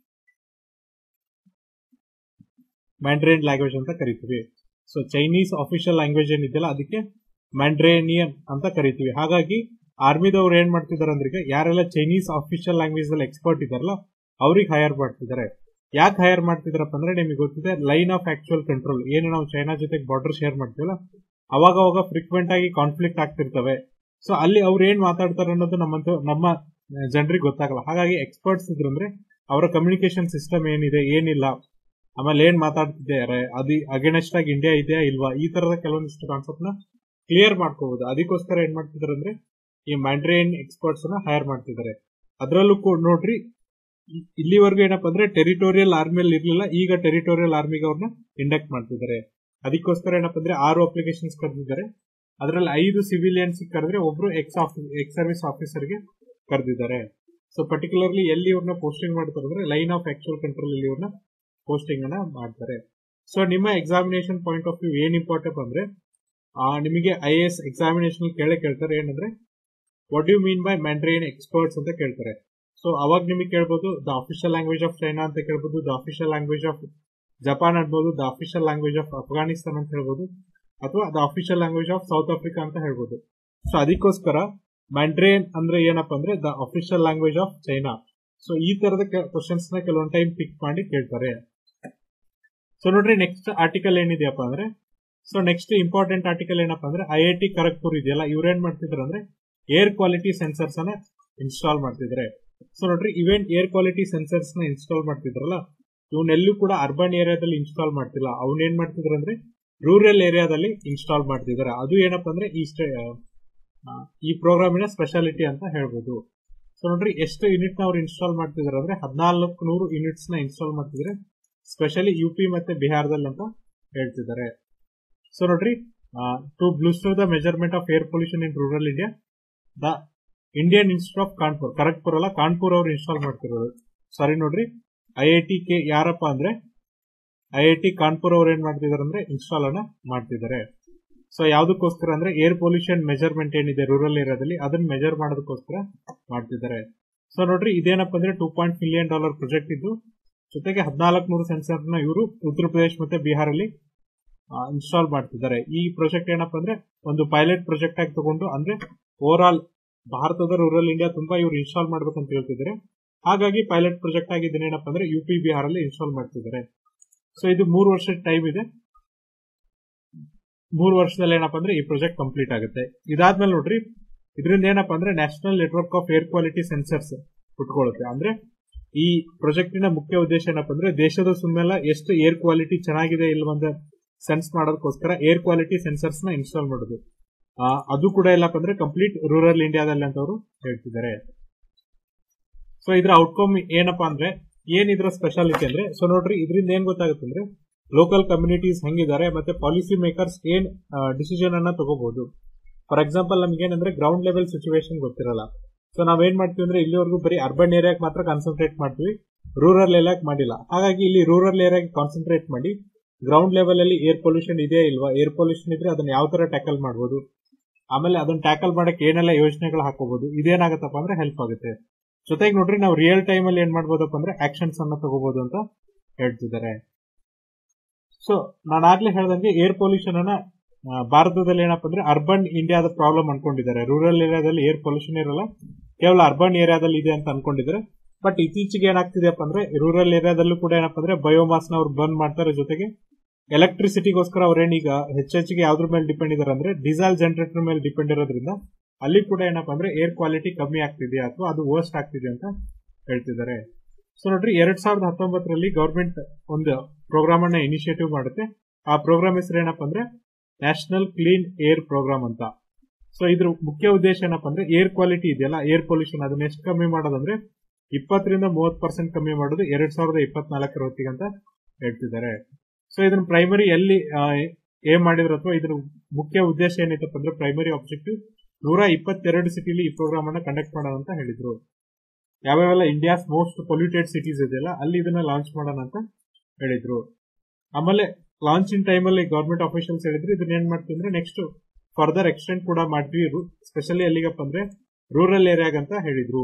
ಮ್ಯಾಂಡ್ರೇನ್ ಲ್ಯಾಂಗ್ವೇಜ್ ಅಂತ ಕರಿತೀವಿ ಸೊ ಚೈನೀಸ್ ಅಫಿಷಿಯಲ್ ಲ್ಯಾಂಗ್ವೇಜ್ ಏನಿದೆಯಲ್ಲ ಅದಕ್ಕೆ ಮ್ಯಾಂಡ್ರೇನಿಯನ್ ಅಂತ ಕರಿತೀವಿ ಹಾಗಾಗಿ ಆರ್ಮಿದವ್ರು ಏನ್ ಮಾಡ್ತಿದಾರೆ ಅಂದ್ರೆ ಈಗ ಯಾರೆಲ್ಲ ಚೈನೀಸ್ ಅಫಿಷಿಯಲ್ ಲ್ಯಾಂಗ್ವೇಜ್ ಅಲ್ಲಿ ಎಕ್ಸ್ಪರ್ಟ್ ಇದಾರಲ್ಲ ಅವ್ರಿಗೆ ಹೈಯರ್ ಮಾಡ್ತಿದ್ದಾರೆ ಯಾಕೆ ಹೈಯರ್ ಮಾಡ್ತಿದಾರಪ್ಪ ಅಂದ್ರೆ ನಿಮಗೆ ಗೊತ್ತಿದೆ ಲೈನ್ ಆಫ್ ಆಕ್ಚುಯಲ್ ಕಂಟ್ರೋಲ್ ಏನು ನಾವು ಚೈನಾ ಜೊತೆಗೆ ಬಾರ್ಡರ್ ಶೇರ್ ಮಾಡ್ತೀವಲ್ಲ ಅವಾಗ ಅವಾಗ ಫ್ರೀಕ್ವೆಂಟ್ ಆಗಿ ಕಾನ್ಫ್ಲಿಕ್ಟ್ ಆಗ್ತಿರ್ತವೆ ಸೊ ಅಲ್ಲಿ ಅವ್ರು ಏನ್ ಮಾತಾಡ್ತಾರೆ ಅನ್ನೋದು ನಮ್ಮಂತ ನಮ್ಮ ಜನರಿಗೆ ಗೊತ್ತಾಗಲ್ಲ ಹಾಗಾಗಿ ಎಕ್ಸ್ಪರ್ಟ್ಸ್ ಇದ್ರಂದ್ರೆ ಅವರ ಕಮ್ಯುನಿಕೇಶನ್ ಸಿಸ್ಟಮ್ ಏನಿದೆ ಏನಿಲ್ಲ ಆಮೇಲೆ ಏನ್ ಮಾತಾಡ್ತಿದ್ದಾರೆ ಅದು ಅಗೇನೆಸ್ಟ್ ಆಗಿ ಇಂಡಿಯಾ ಇದೆಯಾ ಇಲ್ವಾ ಈ ತರದ ಕೆಲವೊಂದಿಷ್ಟು ಕಾನ್ಸೆಪ್ಟ್ ನ ಕ್ಲಿಯರ್ ಮಾಡ್ಕೋಬಹುದು ಅದಕ್ಕೋಸ್ಕರ ಏನ್ ಮಾಡ್ತಿದ್ದಾರೆ ಅಂದ್ರೆ ಈ ಮ್ಯಾಂಡ್ರೇನ್ ಎಕ್ಸ್ಪರ್ಟ್ಸ್ ನ ಹೈರ್ ಮಾಡ್ತಿದ್ದಾರೆ ಅದರಲ್ಲೂ ಕೂಡ ನೋಡ್ರಿ ಇಲ್ಲಿವರೆಗೂ ಏನಪ್ಪಾ ಅಂದ್ರೆ ಟೆರಿಟೋರಿಯಲ್ ಆರ್ಮಿಯಲ್ಲಿ ಇರ್ಲಿಲ್ಲ ಈಗ ಟೆರಿಟೋರಿಯಲ್ ಆರ್ಮಿಗೆ ಅವ್ರನ್ನ ಇಂಡಕ್ಟ್ ಮಾಡ್ತಿದ್ದಾರೆ ಅದಕ್ಕೋಸ್ಕರ ಏನಪ್ಪಾ ಅಂದ್ರೆ ಆರು ಅಪ್ಲಿಕೇಶನ್ಸ್ ಕರೆದಿದ್ದಾರೆ ಅದರಲ್ಲಿ ಐದು ಸಿವಿಲಿಯನ್ಸ್ ಕರೆದ್ರೆ ಒಬ್ರು ಎಕ್ಸ್ ಎಕ್ಸ್ ಸರ್ವಿಸ್ ಆಫೀಸರ್ಗೆ ಕರೆದಿದ್ದಾರೆ ಸೊ ಪರ್ಟಿಕ್ಯುಲರ್ಲಿ ಎಲ್ಲಿ ಇವ್ರನ್ನ ಪೋಸ್ಟಿಂಗ್ ಮಾಡ್ತಾರೆ ಅಂದ್ರೆ ಲೈನ್ ಆಫ್ ಆಕ್ಚುಯಲ್ ಕಂಟ್ರೋಲ್ ಅಲ್ಲಿ ಇವ್ರನ್ನ ಪೋಸ್ಟಿಂಗ್ ಅನ್ನ ಮಾಡ್ತಾರೆ ಸೊ ನಿಮ್ಮ ಎಕ್ಸಾಮಿನೇಷನ್ ಪಾಯಿಂಟ್ ಆಫ್ ವ್ಯೂ ಏನ್ ಇಂಪಾರ್ಟೆಂಟ್ ಅಂದ್ರೆ ನಿಮಗೆ ಐ ಎಸ್ ಎಕ್ಸಾಮಿನೇಷನ್ ಕೇಳೇ ಕೇಳ್ತಾರೆ ಏನಂದ್ರೆ what you mean by Mandarin experts ಅಂತ ಕೇಳ್ತಾರೆ ಸೊ ಅವಾಗ ನಿಮಗೆ ಕೇಳ್ಬೋದು the official language of China ಅಂತ ಕೇಳ್ಬೋದು the official language of Japan ಅನ್ಬೋದು the official language of Afghanistan ಅಂತ ಹೇಳ್ಬೋದು ಅಥವಾ the official language of South Africa ಅಂತ ಹೇಳ್ಬೋದು ಸೊ ಅದಕ್ಕೋಸ್ಕರ ಮ್ಯಾಂಡ್ರೇನ್ ಅಂದ್ರೆ ಏನಪ್ಪಾ ಅಂದ್ರೆ the official language of China so ಈ ತರದ ಕ್ವಶನ್ಸ್ ನ ಕೆಲವೊಂದು ಟೈಮ್ ಪಿಕ್ ಮಾಡಿ ಕೇಳ್ತಾರೆ ಸೊ ನೋಡ್ರಿ ನೆಕ್ಸ್ಟ್ ಆರ್ಟಿಕಲ್ ಏನಿದೆಯಪ್ಪ ಅಂದ್ರೆ ಸೊ ನೆಕ್ಸ್ಟ್ ಇಂಪಾರ್ಟೆಂಟ್ ಆರ್ಟಿಕಲ್ ಏನಪ್ಪಾ ಅಂದ್ರೆ ಐ ಐ ಟಿ ಖರಗ್ಪುರ್ ಇದೆಯಲ್ಲ ಇವ್ರು ಏನ್ ಮಾಡ್ತಿದ್ರು ಅಂದ್ರೆ ಏರ್ ಕ್ವಾಲಿಟಿ ಸೆನ್ಸರ್ಸ್ ಅನ್ನ ಇನ್ಸ್ಟಾಲ್ ಮಾಡ್ತಿದ್ರೆ ಸೊ ನೋಡ್ರಿ ಇವೆಂಟ್ ಏರ್ ಕ್ವಾಲಿಟಿ ಸೆನ್ಸರ್ಸ್ ನ ಇನ್ಸ್ಟಾಲ್ ಮಾಡ್ತಿದ್ರಲ್ಲ ಇವನ್ನೆಲ್ಲೂ ಕೂಡ ಅರ್ಬನ್ ಏರಿಯಾದಲ್ಲಿ ಇನ್ಸ್ಟಾಲ್ ಮಾಡ್ತಿಲ್ಲ ಅವನ್ ಏನ್ ಮಾಡ್ತಿದ್ರು ಅಂದ್ರೆ ರೂರಲ್ ಏರಿಯಾದಲ್ಲಿ ಇನ್ಸ್ಟಾಲ್ ಮಾಡ್ತಿದ್ದಾರೆ ಅದು ಏನಪ್ಪಾ ಅಂದ್ರೆ ಈ ಈ ಪ್ರೋಗ್ರಾಮಿನ ಸ್ಪೆಷಾಲಿಟಿ ಅಂತ ಹೇಳ್ಬೋದು ಸೊ ನೋಡ್ರಿ ಎಷ್ಟು ಯೂನಿಟ್ ನ ಅವ್ರು ಇನ್ಸ್ಟಾಲ್ ಮಾಡ್ತಿದಾರೆ ಅಂದ್ರೆ ಹದಿನಾಲ್ಕು ನೂರು ಯೂನಿಟ್ಸ್ ನ ಇನ್ಸ್ಟಾಲ್ ಮಾಡ್ತಿದ್ರೆ ಸ್ಪೆಷಲಿ ಯು ಪಿ ಮತ್ತೆ ಬಿಹಾರದಲ್ಲಿ ಅಂತ ಹೇಳ್ತಿದ್ದಾರೆ ಸೊ ನೋಡ್ರಿ to bolster the measurement of air pollution in rural India the Indian institute of Kanpur Kharagpur ಅಲ್ಲ ಕಾನ್ಪುರ್ ಅವ್ರು ಇನ್ಸ್ಟಾಲ್ ಮಾಡ್ತಿರೋದು ಸಾರಿ ನೋಡ್ರಿ ಐ ಐ ಟಿ ಕೆ ಯಾರಪ್ಪ ಅಂದ್ರೆ ಐ ಐ ಟಿ ಕಾನ್ಪುರ್ ಅವ್ರು ಏನ್ ಮಾಡ್ತಿದಾರೆ ಅಂದ್ರೆ ಇನ್ಸ್ಟಾಲ್ ಅನ್ನ ಮಾಡ್ತಿದ್ದಾರೆ ಸೊ ಯಾವ್ದಕ್ಕೋಸ್ಕರ ಅಂದ್ರೆ ಏರ್ ಪೊಲ್ಯೂಷನ್ ಮೆಜರ್ಮೆಂಟ್ ಏನಿದೆ ರೂರಲ್ ಏರಿಯಾದಲ್ಲಿ ಅದನ್ನ ಮೆಜರ್ ಮಾಡೋದಕ್ಕೋಸ್ಕರ ಮಾಡ್ತಿದ್ದಾರೆ ಸೊ ನೋಡ್ರಿ ಇದೇನಪ್ಪ ಅಂದ್ರೆ two point million dollar project ಇದ್ದು ಜೊತೆಗೆ ಹದಿನಾಲ್ಕು ನೂರು ಸೆನ್ಸರ್ ನ ಇವರು ಉತ್ತರ ಪ್ರದೇಶ ಮತ್ತೆ ಬಿಹಾರಲ್ಲಿ ಇನ್ಸ್ಟಾಲ್ ಮಾಡ್ತಿದ್ದಾರೆ ಈ ಪ್ರಾಜೆಕ್ಟ್ ಏನಪ್ಪಾ ಅಂದ್ರೆ ಒಂದು ಪೈಲಟ್ ಪ್ರಾಜೆಕ್ಟ್ ಆಗಿ ತಗೊಂಡು ಅಂದ್ರೆ ಓವರ್ ಆಲ್ ಭಾರತದ ರೂರಲ್ ಇಂಡಿಯಾ ತುಂಬಾ ಇವ್ರು ಇನ್ಸ್ಟಾಲ್ ಮಾಡ್ಬೇಕಂತ ಹೇಳ್ತಿದ್ದಾರೆ ಹಾಗಾಗಿ ಪೈಲಟ್ ಪ್ರಾಜೆಕ್ಟ್ ಆಗಿ ಇದನ್ನೇನಪ್ಪ ಅಂದ್ರೆ ಯು ಪಿ ಬಿಹಾರಲ್ಲಿ ಇನ್ಸ್ಟಾಲ್ ಮಾಡ್ತಿದ್ದಾರೆ ಸೊ ಇದು ಮೂರು ವರ್ಷದ ಟೈಮ್ ಇದೆ ಮೂರು ವರ್ಷದಲ್ಲಿ ಏನಪ್ಪಾ ಅಂದ್ರೆ ಈ ಪ್ರಾಜೆಕ್ಟ್ ಕಂಪ್ಲೀಟ್ ಆಗುತ್ತೆ ಇದಾದ್ಮೇಲೆ ನೋಡ್ರಿ ಇದರಿಂದ ಏನಪ್ಪಾ ಅಂದ್ರೆ national network of air quality sensors ಉಟ್ಕೊಳ್ಳುತ್ತೆ ಅಂದ್ರೆ ಈ ಪ್ರಾಜೆಕ್ಟಿನ ಮುಖ್ಯ ಉದ್ದೇಶ ಏನಪ್ಪಾ ಅಂದ್ರೆ ದೇಶದ ಸುಮ್ಮೆಲ್ಲ ಎಷ್ಟು ಏರ್ ಕ್ವಾಲಿಟಿ ಚೆನ್ನಾಗಿದೆ ಇಲ್ವಂತ ಸೆನ್ಸ್ ಮಾಡೋದಕ್ಕೋಸ್ಕರ ಏರ್ ಕ್ವಾಲಿಟಿ ಸೆನ್ಸರ್ಸ್ ನ ಇನ್ಸ್ಟಾಲ್ ಮಾಡೋದು ಅದು ಕೂಡ ಎಲ್ಲಪ್ಪ ಅಂದ್ರೆ ಕಂಪ್ಲೀಟ್ ರೂರಲ್ ಇಂಡಿಯಾದಲ್ಲಿ ಅಂತ ಅವರು ಹೇಳ್ತಿದ್ದಾರೆ ಸೊ ಇದ್ರ ಔಟ್ಕಮ್ ಏನಪ್ಪಾ ಅಂದ್ರೆ ಏನ್ ಇದ್ರ ಸ್ಪೆಷಾಲಿಟಿ ಅಂದ್ರೆ ಸೊ ನೋಡ್ರಿ ಇದರಿಂದ ಏನ್ ಗೊತ್ತಾಗುತ್ತೆ ಅಂದ್ರೆ ಲೋಕಲ್ ಕಮ್ಯುನಿಟೀಸ್ ಹೆಂಗಿದ್ದಾರೆ ಮತ್ತೆ ಪಾಲಿಸಿ ಮೇಕರ್ಸ್ ಏನ್ ಡಿಸಿಷನ್ ಅನ್ನ ತಗೋಬಹುದು ಫಾರ್ ಎಕ್ಸಾಂಪಲ್ ನಮ್ಗೆ ಏನಂದ್ರೆ ಗ್ರೌಂಡ್ ಲೆವೆಲ್ ಸಿಚುವೇಶನ್ ಗೊತ್ತಿರಲ್ಲ ಸೊ ನಾವೇನ್ ಮಾಡ್ತೀವಿ ಅಂದ್ರೆ ಇಲ್ಲಿವರೆಗೂ ಬರೀ ಅರ್ಬನ್ ಏರಿಯಾಕ್ ಮಾತ್ರ ಕಾನ್ಸಂಟ್ರೇಟ್ ಮಾಡ್ತೀವಿ ರೂರಲ್ ಏರಿಯಾಕ್ ಮಾಡಿಲ್ಲ ಹಾಗಾಗಿ ಇಲ್ಲಿ ರೂರಲ್ ಏರಿಯಾಗೆ ಕಾನ್ಸಂಟ್ರೇಟ್ ಮಾಡಿ ಗ್ರೌಂಡ್ ಲೆವೆಲ್ ಅಲ್ಲಿ ಏರ್ ಪೊಲ್ಯೂಷನ್ ಇದೆಯಾ ಇಲ್ವಾ ಏರ್ ಪೊಲ್ಯೂಷನ್ ಇದ್ರೆ ಅದನ್ನ ಯಾವ ತರ ಟ್ಯಾಕಲ್ ಮಾಡಬಹುದು ಆಮೇಲೆ ಅದನ್ನ ಟ್ಯಾಕಲ್ ಮಾಡಕ್ ಏನೆಲ್ಲ ಯೋಜನೆಗಳು ಹಾಕೋಬಹುದು ಇದೇನಾಗತ್ತಪ್ಪ ಅಂದ್ರೆ ಹೆಲ್ಪ್ ಆಗುತ್ತೆ ಜೊತೆಗೆ ನೋಡ್ರಿ ನಾವು ರಿಯಲ್ ಟೈಮ್ ಅಲ್ಲಿ ಏನ್ ಮಾಡ್ಬೋದಪ್ಪ ಅಂದ್ರೆ ಆಕ್ಷನ್ಸ್ ಅನ್ನ ತಗೋಬಹುದು ಅಂತ ಹೇಳ್ತಿದ್ದಾರೆ ಸೊ ನಾನು ಆಗ್ಲೇ ಹೇಳ್ದಂಗೆ ಏರ್ ಪೊಲ್ಯೂಷನ್ ಅನ್ನ ಭಾರತದಲ್ಲಿ ಏನಪ್ಪ ಅಂದ್ರೆ ಅರ್ಬನ್ ಇಂಡಿಯಾದ ಪ್ರಾಬ್ಲಮ್ ಅನ್ಕೊಂಡಿದ್ದಾರೆ ರೂರಲ್ ಏರಿಯಾದಲ್ಲಿ ಏರ್ ಪೊಲ್ಯೂಷನ್ ಇರಲ್ಲ ಕೇವಲ ಅರ್ಬನ್ ಏರಿಯಾದಲ್ಲಿ ಇದೆ ಅಂತ ಅನ್ಕೊಂಡಿದ್ದಾರೆ ಬಟ್ ಇತ್ತೀಚೆಗೆ ಏನಾಗ್ತಿದೆಯಪ್ಪ ಅಂದ್ರೆ ರೂರಲ್ ಏರಿಯಾದಲ್ಲೂ ಕೂಡ ಏನಪ್ಪ ಅಂದ್ರೆ ಬಯೋಮಾಸ್ ನ ಅವ್ರು ಬಂದ್ ಮಾಡ್ತಾರೆ ಜೊತೆಗೆ ಎಲೆಕ್ಟ್ರಿಸಿಟಿಗೋಸ್ಕರ ಅವ್ರೇನೀಗ ಹೆಚ್ಚೆಚ್ಚಿಗೆ ಯಾವ್ದ್ರ ಮೇಲೆ ಡಿಪೆಂಡ್ ಇದಾರೆ ಅಂದ್ರೆ ಡೀಸೆಲ್ ಜನರೇಟರ್ ಮೇಲೆ ಡಿಪೆಂಡ್ ಇರೋದ್ರಿಂದ ಅಲ್ಲಿ ಕೂಡ ಏನಪ್ಪಾ ಅಂದ್ರೆ ಏರ್ ಕ್ವಾಲಿಟಿ ಕಮ್ಮಿ ಆಗ್ತಿದೆ ಅಥವಾ ಅದು ವರ್ಸ್ಟ್ ಆಗ್ತಿದೆ ಅಂತ ಹೇಳ್ತಿದ್ದಾರೆ ಸೊ ನೋಡ್ರಿ ಎರಡ್ ಸಾವಿರದ ಹತ್ತೊಂಬತ್ತರಲ್ಲಿ ಗವರ್ಮೆಂಟ್ ಒಂದು ಪ್ರೋಗ್ರಾಮ್ ಅನ್ನ ಇನಿಷಿಯೇಟಿವ್ ಮಾಡುತ್ತೆ ಆ ಪ್ರೋಗ್ರಾಮ್ ಹೆಸರು ಏನಪ್ಪಾ ಅಂದ್ರೆ ನ್ಯಾಷನಲ್ ಕ್ಲೀನ್ ಏರ್ ಪ್ರೋಗ್ರಾಮ್ ಅಂತ ಸೊ ಇದ್ರ ಮುಖ್ಯ ಉದ್ದೇಶ ಏನಪ್ಪಾ ಅಂದ್ರೆ ಏರ್ ಕ್ವಾಲಿಟಿ ಇದೆಯಲ್ಲ ಏರ್ ಪೊಲ್ಯೂಷನ್ ಅದನ್ನ ಎಷ್ಟು ಕಮ್ಮಿ ಮಾಡೋದಂದ್ರೆ ಇಪ್ಪತ್ತರಿಂದ ಮೂವತ್ತು ಪರ್ಸೆಂಟ್ ಕಮ್ಮಿ ಮಾಡೋದು ಎರಡ್ ಸಾವಿರದ ಇಪ್ಪತ್ನಾಲ್ಕರ ಹೊತ್ತಿಗೆ ಅಂತ ಹೇಳ್ತಿದ್ದಾರೆ ಸೊ ಇದನ್ನ ಪ್ರೈಮರಿ ಎಲ್ಲಿ ಏನ್ ಮಾಡಿದ್ರು ಅಥವಾ ಇದ್ರ ಮುಖ್ಯ ಉದ್ದೇಶ ಏನಿತ್ತಪ್ಪ ಅಂದ್ರೆ ಪ್ರೈಮರಿ ಆಬ್ಜೆಕ್ಟಿವ್ ನೂರ ಇಪ್ಪತ್ತೆರಡು ಸಿಟಿಲಿ ಈ ಪ್ರೋಗ್ರಾಮ್ ಅನ್ನ ಕಂಡಕ್ಟ್ ಮಾಡೋಣ ಅಂತ ಹೇಳಿದ್ರು ಯಾವ್ಯಾವೆಲ್ಲ ಇಂಡಿಯಾಸ್ ಮೋಸ್ಟ್ ಪೊಲ್ಯೂಟೆಡ್ ಸಿಟೀಸ್ ಇದೆಯಲ್ಲ ಅಲ್ಲಿ ಇದನ್ನ ಲಾಂಚ್ ಮಾಡೋಣ ಅಂತ ಹೇಳಿದ್ರು ಆಮೇಲೆ ಲಾಂಚಿನ ಟೈಮಲ್ಲಿ ಗೌರ್ಮೆಂಟ್ ಅಫಿಷಿಯಲ್ಸ್ ಹೇಳಿದ್ರು ಇದನ್ನ ಏನ್ ಮಾಡ್ತೀವಿ ಅಂದ್ರೆ ನೆಕ್ಸ್ಟ್ ಫರ್ದರ್ ಎಕ್ಸ್ಟೆಂಡ್ ಕೂಡ ಮಾಡ್ತೀವಿ ಸ್ಪೆಷಲಿ ಎಲ್ಲಿಗಪ್ಪ ಅಂದ್ರೆ ರೂರಲ್ ಏರಿಯಾಗ ಅಂತ ಹೇಳಿದ್ರು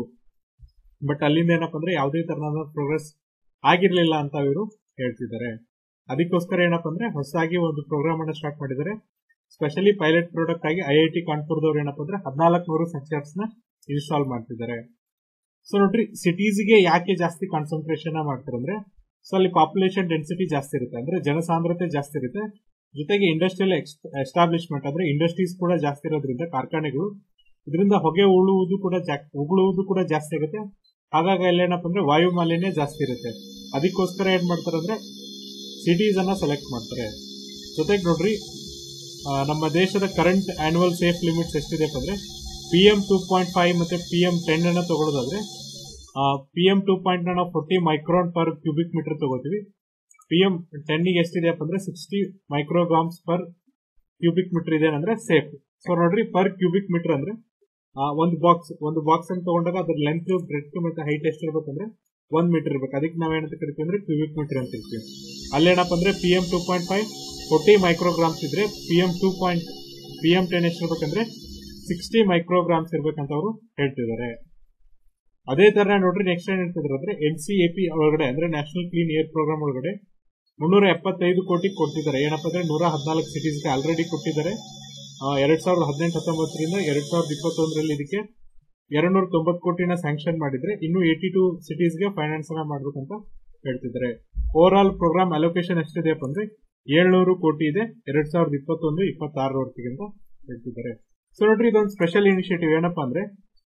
ಬಟ್ ಅಲ್ಲಿಂದ ಏನಪ್ಪ ಅಂದ್ರೆ ಯಾವುದೇ ತರನಾದ ಪ್ರೋಗ್ರೆಸ್ ಆಗಿರ್ಲಿಲ್ಲ ಅಂತ ಇವರು ಹೇಳ್ತಿದ್ದಾರೆ ಅದಕ್ಕೋಸ್ಕರ ಏನಪ್ಪ ಅಂದ್ರೆ ಹೊಸದಾಗಿ ಒಂದು ಪ್ರೋಗ್ರಾಮ್ ಅನ್ನ ಸ್ಟಾರ್ಟ್ ಮಾಡಿದ್ದಾರೆ ಸ್ಪೆಷಲಿ ಪೈಲಟ್ ಪ್ರಾಡಕ್ಟ್ ಆಗಿ ಐ ಐ ಟಿ ಕಾನ್ಪುರದವ್ರು ಏನಪ್ಪ ಅಂದ್ರೆ ಹದಿನಾಲ್ಕು ನೂರು ಸೆನ್ಸರ್ಸ್ ನ ಇನ್ಸ್ಟಾಲ್ ಮಾಡ್ತಿದ್ದಾರೆ ಸೊ ನೋಡ್ರಿ ಸಿಟೀಸ್ಗೆ ಯಾಕೆ ಜಾಸ್ತಿ ಕಾನ್ಸಂಟ್ರೇಷನ್ ಮಾಡ್ತಾರೆ ಅಂದ್ರೆ ಸೊ ಅಲ್ಲಿ ಪಾಪ್ಯುಲೇಷನ್ ಡೆನ್ಸಿಟಿ ಜಾಸ್ತಿ ಇರುತ್ತೆ ಅಂದ್ರೆ ಜನಸಾಂದ್ರತೆ ಜಾಸ್ತಿ ಇರುತ್ತೆ ಜೊತೆಗೆ ಇಂಡಸ್ಟ್ರಿಯಲ್ ಎಸ್ಟಾಬ್ಲಿಷ್ಮೆಂಟ್ ಅಂದ್ರೆ ಇಂಡಸ್ಟ್ರೀಸ್ ಕೂಡ ಜಾಸ್ತಿ ಇರೋದ್ರಿಂದ ಕಾರ್ಖಾನೆಗಳು ಇದರಿಂದ ಹೊಗೆ ಉಳುವುದು ಕೂಡ ಉಗುಳುವುದು ಕೂಡ ಜಾಸ್ತಿ ಆಗುತ್ತೆ ಹಾಗಾಗಿ ಅಲ್ಲೇನಪ್ಪ ಅಂದ್ರೆ ವಾಯು ಮಾಲಿನ್ಯ ಜಾಸ್ತಿ ಇರುತ್ತೆ ಅದಕ್ಕೋಸ್ಕರ ಏನ್ ಮಾಡ್ತಾರೆ ಅಂದ್ರೆ ಸಿಟೀಸ್ ಅನ್ನ ಸೆಲೆಕ್ಟ್ ಮಾಡ್ತಾರೆ ಜೊತೆಗೆ ನೋಡ್ರಿ ನಮ್ಮ ದೇಶದ ಕರೆಂಟ್ ಆನ್ಯುವಲ್ ಸೇಫ್ ಲಿಮಿಟ್ಸ್ ಎಷ್ಟಿದೆ ಅಂದ್ರೆ P M two point five ಮತ್ತೆ ಪಿ ಎಂ ಟೆನ್ ಅನ್ನ ತಗೊಳ್ಳೋದಾದ್ರೆ ಪಿ ಎಂ ಟೂ ಪಾಯಿಂಟ್ ನಾವು forty micron per cubic metre ತಗೋತೀವಿ ಪಿ ಎಂ ಟೆನ್ನಿಗೆ ಎಷ್ಟಿದೆ ಅಂದ್ರೆ sixty micrograms per cubic metre ಇದೆ ಅಂದ್ರೆ ಸೇಫ್ ಸೊ ನೋಡ್ರಿ ಪರ್ ಕ್ಯೂಬಿಕ್ ಮೀಟರ್ ಅಂದ್ರೆ ಒಂದು ಬಾಕ್ಸ್ ಒಂದು ಬಾಕ್ಸ್ ಅನ್ನು ತಗೊಂಡಾಗ ಅದ್ರ ಲೆಂತ್ ಬ್ರೆಡ್ ಮತ್ತೆ ಹೈಟ್ ಎಷ್ಟು ಇರ್ಬೇಕಂದ್ರೆ ಒಂದ್ ಮೀಟರ್ ಇರ್ಬೇಕು ಅದಕ್ಕೆ ನಾವೇನಂತ ಕರಿತೀವಿ ಅಂದ್ರೆ ಕ್ಯೂಬಿಕ್ ಮೀಟರ್ ಅಂತ ಇರ್ತೀವಿ ಅಲ್ಲೇನಪ್ಪ ಅಂದ್ರೆ P M two point five forty micrograms ಇದ್ರೆ P M two point P M ten ಎಷ್ಟು ಇರ್ಬೇಕಂದ್ರೆ ಸಿಕ್ಸ್ಟಿ ಮೈಕ್ರೋಗ್ರಾಮ್ಸ್ ಇರ್ಬೇಕಂತ ಅವರು ಹೇಳ್ತಿದ್ದಾರೆ ಅದೇ ತರ ನೋಡ್ರಿ ನೆಕ್ಸ್ಟ್ ಏನ್ ಹೇಳ್ತಿದ್ರು ಅಂದ್ರೆ ಎನ್ ಸಿ ಎ ಪಿ ಒಳಗಡೆ ಅಂದ್ರೆ ನ್ಯಾಷನಲ್ ಕ್ಲೀನ್ ಏರ್ ಪ್ರೋಗ್ರಾಮ್ ಒಳಗಡೆ ಮುನ್ನೂರ ಎಪ್ಪತ್ತೈದು ಕೋಟಿ ಕೊಟ್ಟಿದ್ದಾರೆ ಏನಪ್ಪ ಅಂದ್ರೆ ನೂರ ಹದಿನಾಲ್ಕು ಸಿಟೀಸ್ಗೆ ಆಲ್ರೆಡಿ ಕೊಟ್ಟಿದ್ದಾರೆ ಎರಡ್ ಸಾವಿರದ ಹದಿನೆಂಟು ಹತ್ತೊಂಬತ್ತರಿಂದ ಎರಡ್ ಸಾವಿರದ ಇಪ್ಪತ್ತೊಂದರಲ್ಲಿ ಇದಕ್ಕೆ ಎರಡ್ ನೂರ ತೊಂಬತ್ತು ಕೋಟಿನ ಸ್ಯಾಂಕ್ಷನ್ ಮಾಡಿದ್ರೆ ಇನ್ನು ಏಟಿ ಟೂ ಸಿಟೀಸ್ಗೆ ಫೈನಾನ್ಸ್ ಅನ್ನ ಮಾಡ್ಬೇಕಂತ ಹೇಳ್ತಿದ್ದಾರೆ ಓವರ್ ಆಲ್ ಪ್ರೋಗ್ರಾಮ್ ಅಲೋಕೇಶನ್ ಎಷ್ಟಿದೆಯಪ್ಪ ಅಂದ್ರೆ ಏಳ್ನೂರು ಕೋಟಿ ಇದೆ ಎರಡ್ ಸಾವಿರದ ಇಪ್ಪತ್ತೊಂದು ಇಪ್ಪತ್ತಾರರವರೆಗೆ ಅಂತ ಹೇಳ್ತಿದ್ದಾರೆ ಸೊ ನೋಡ್ರಿ ಇದೊಂದು ಸ್ಪೆಷಲ್ ಇನಿಷಿಯೇಟಿವ್ ಏನಪ್ಪಾ ಅಂದ್ರೆ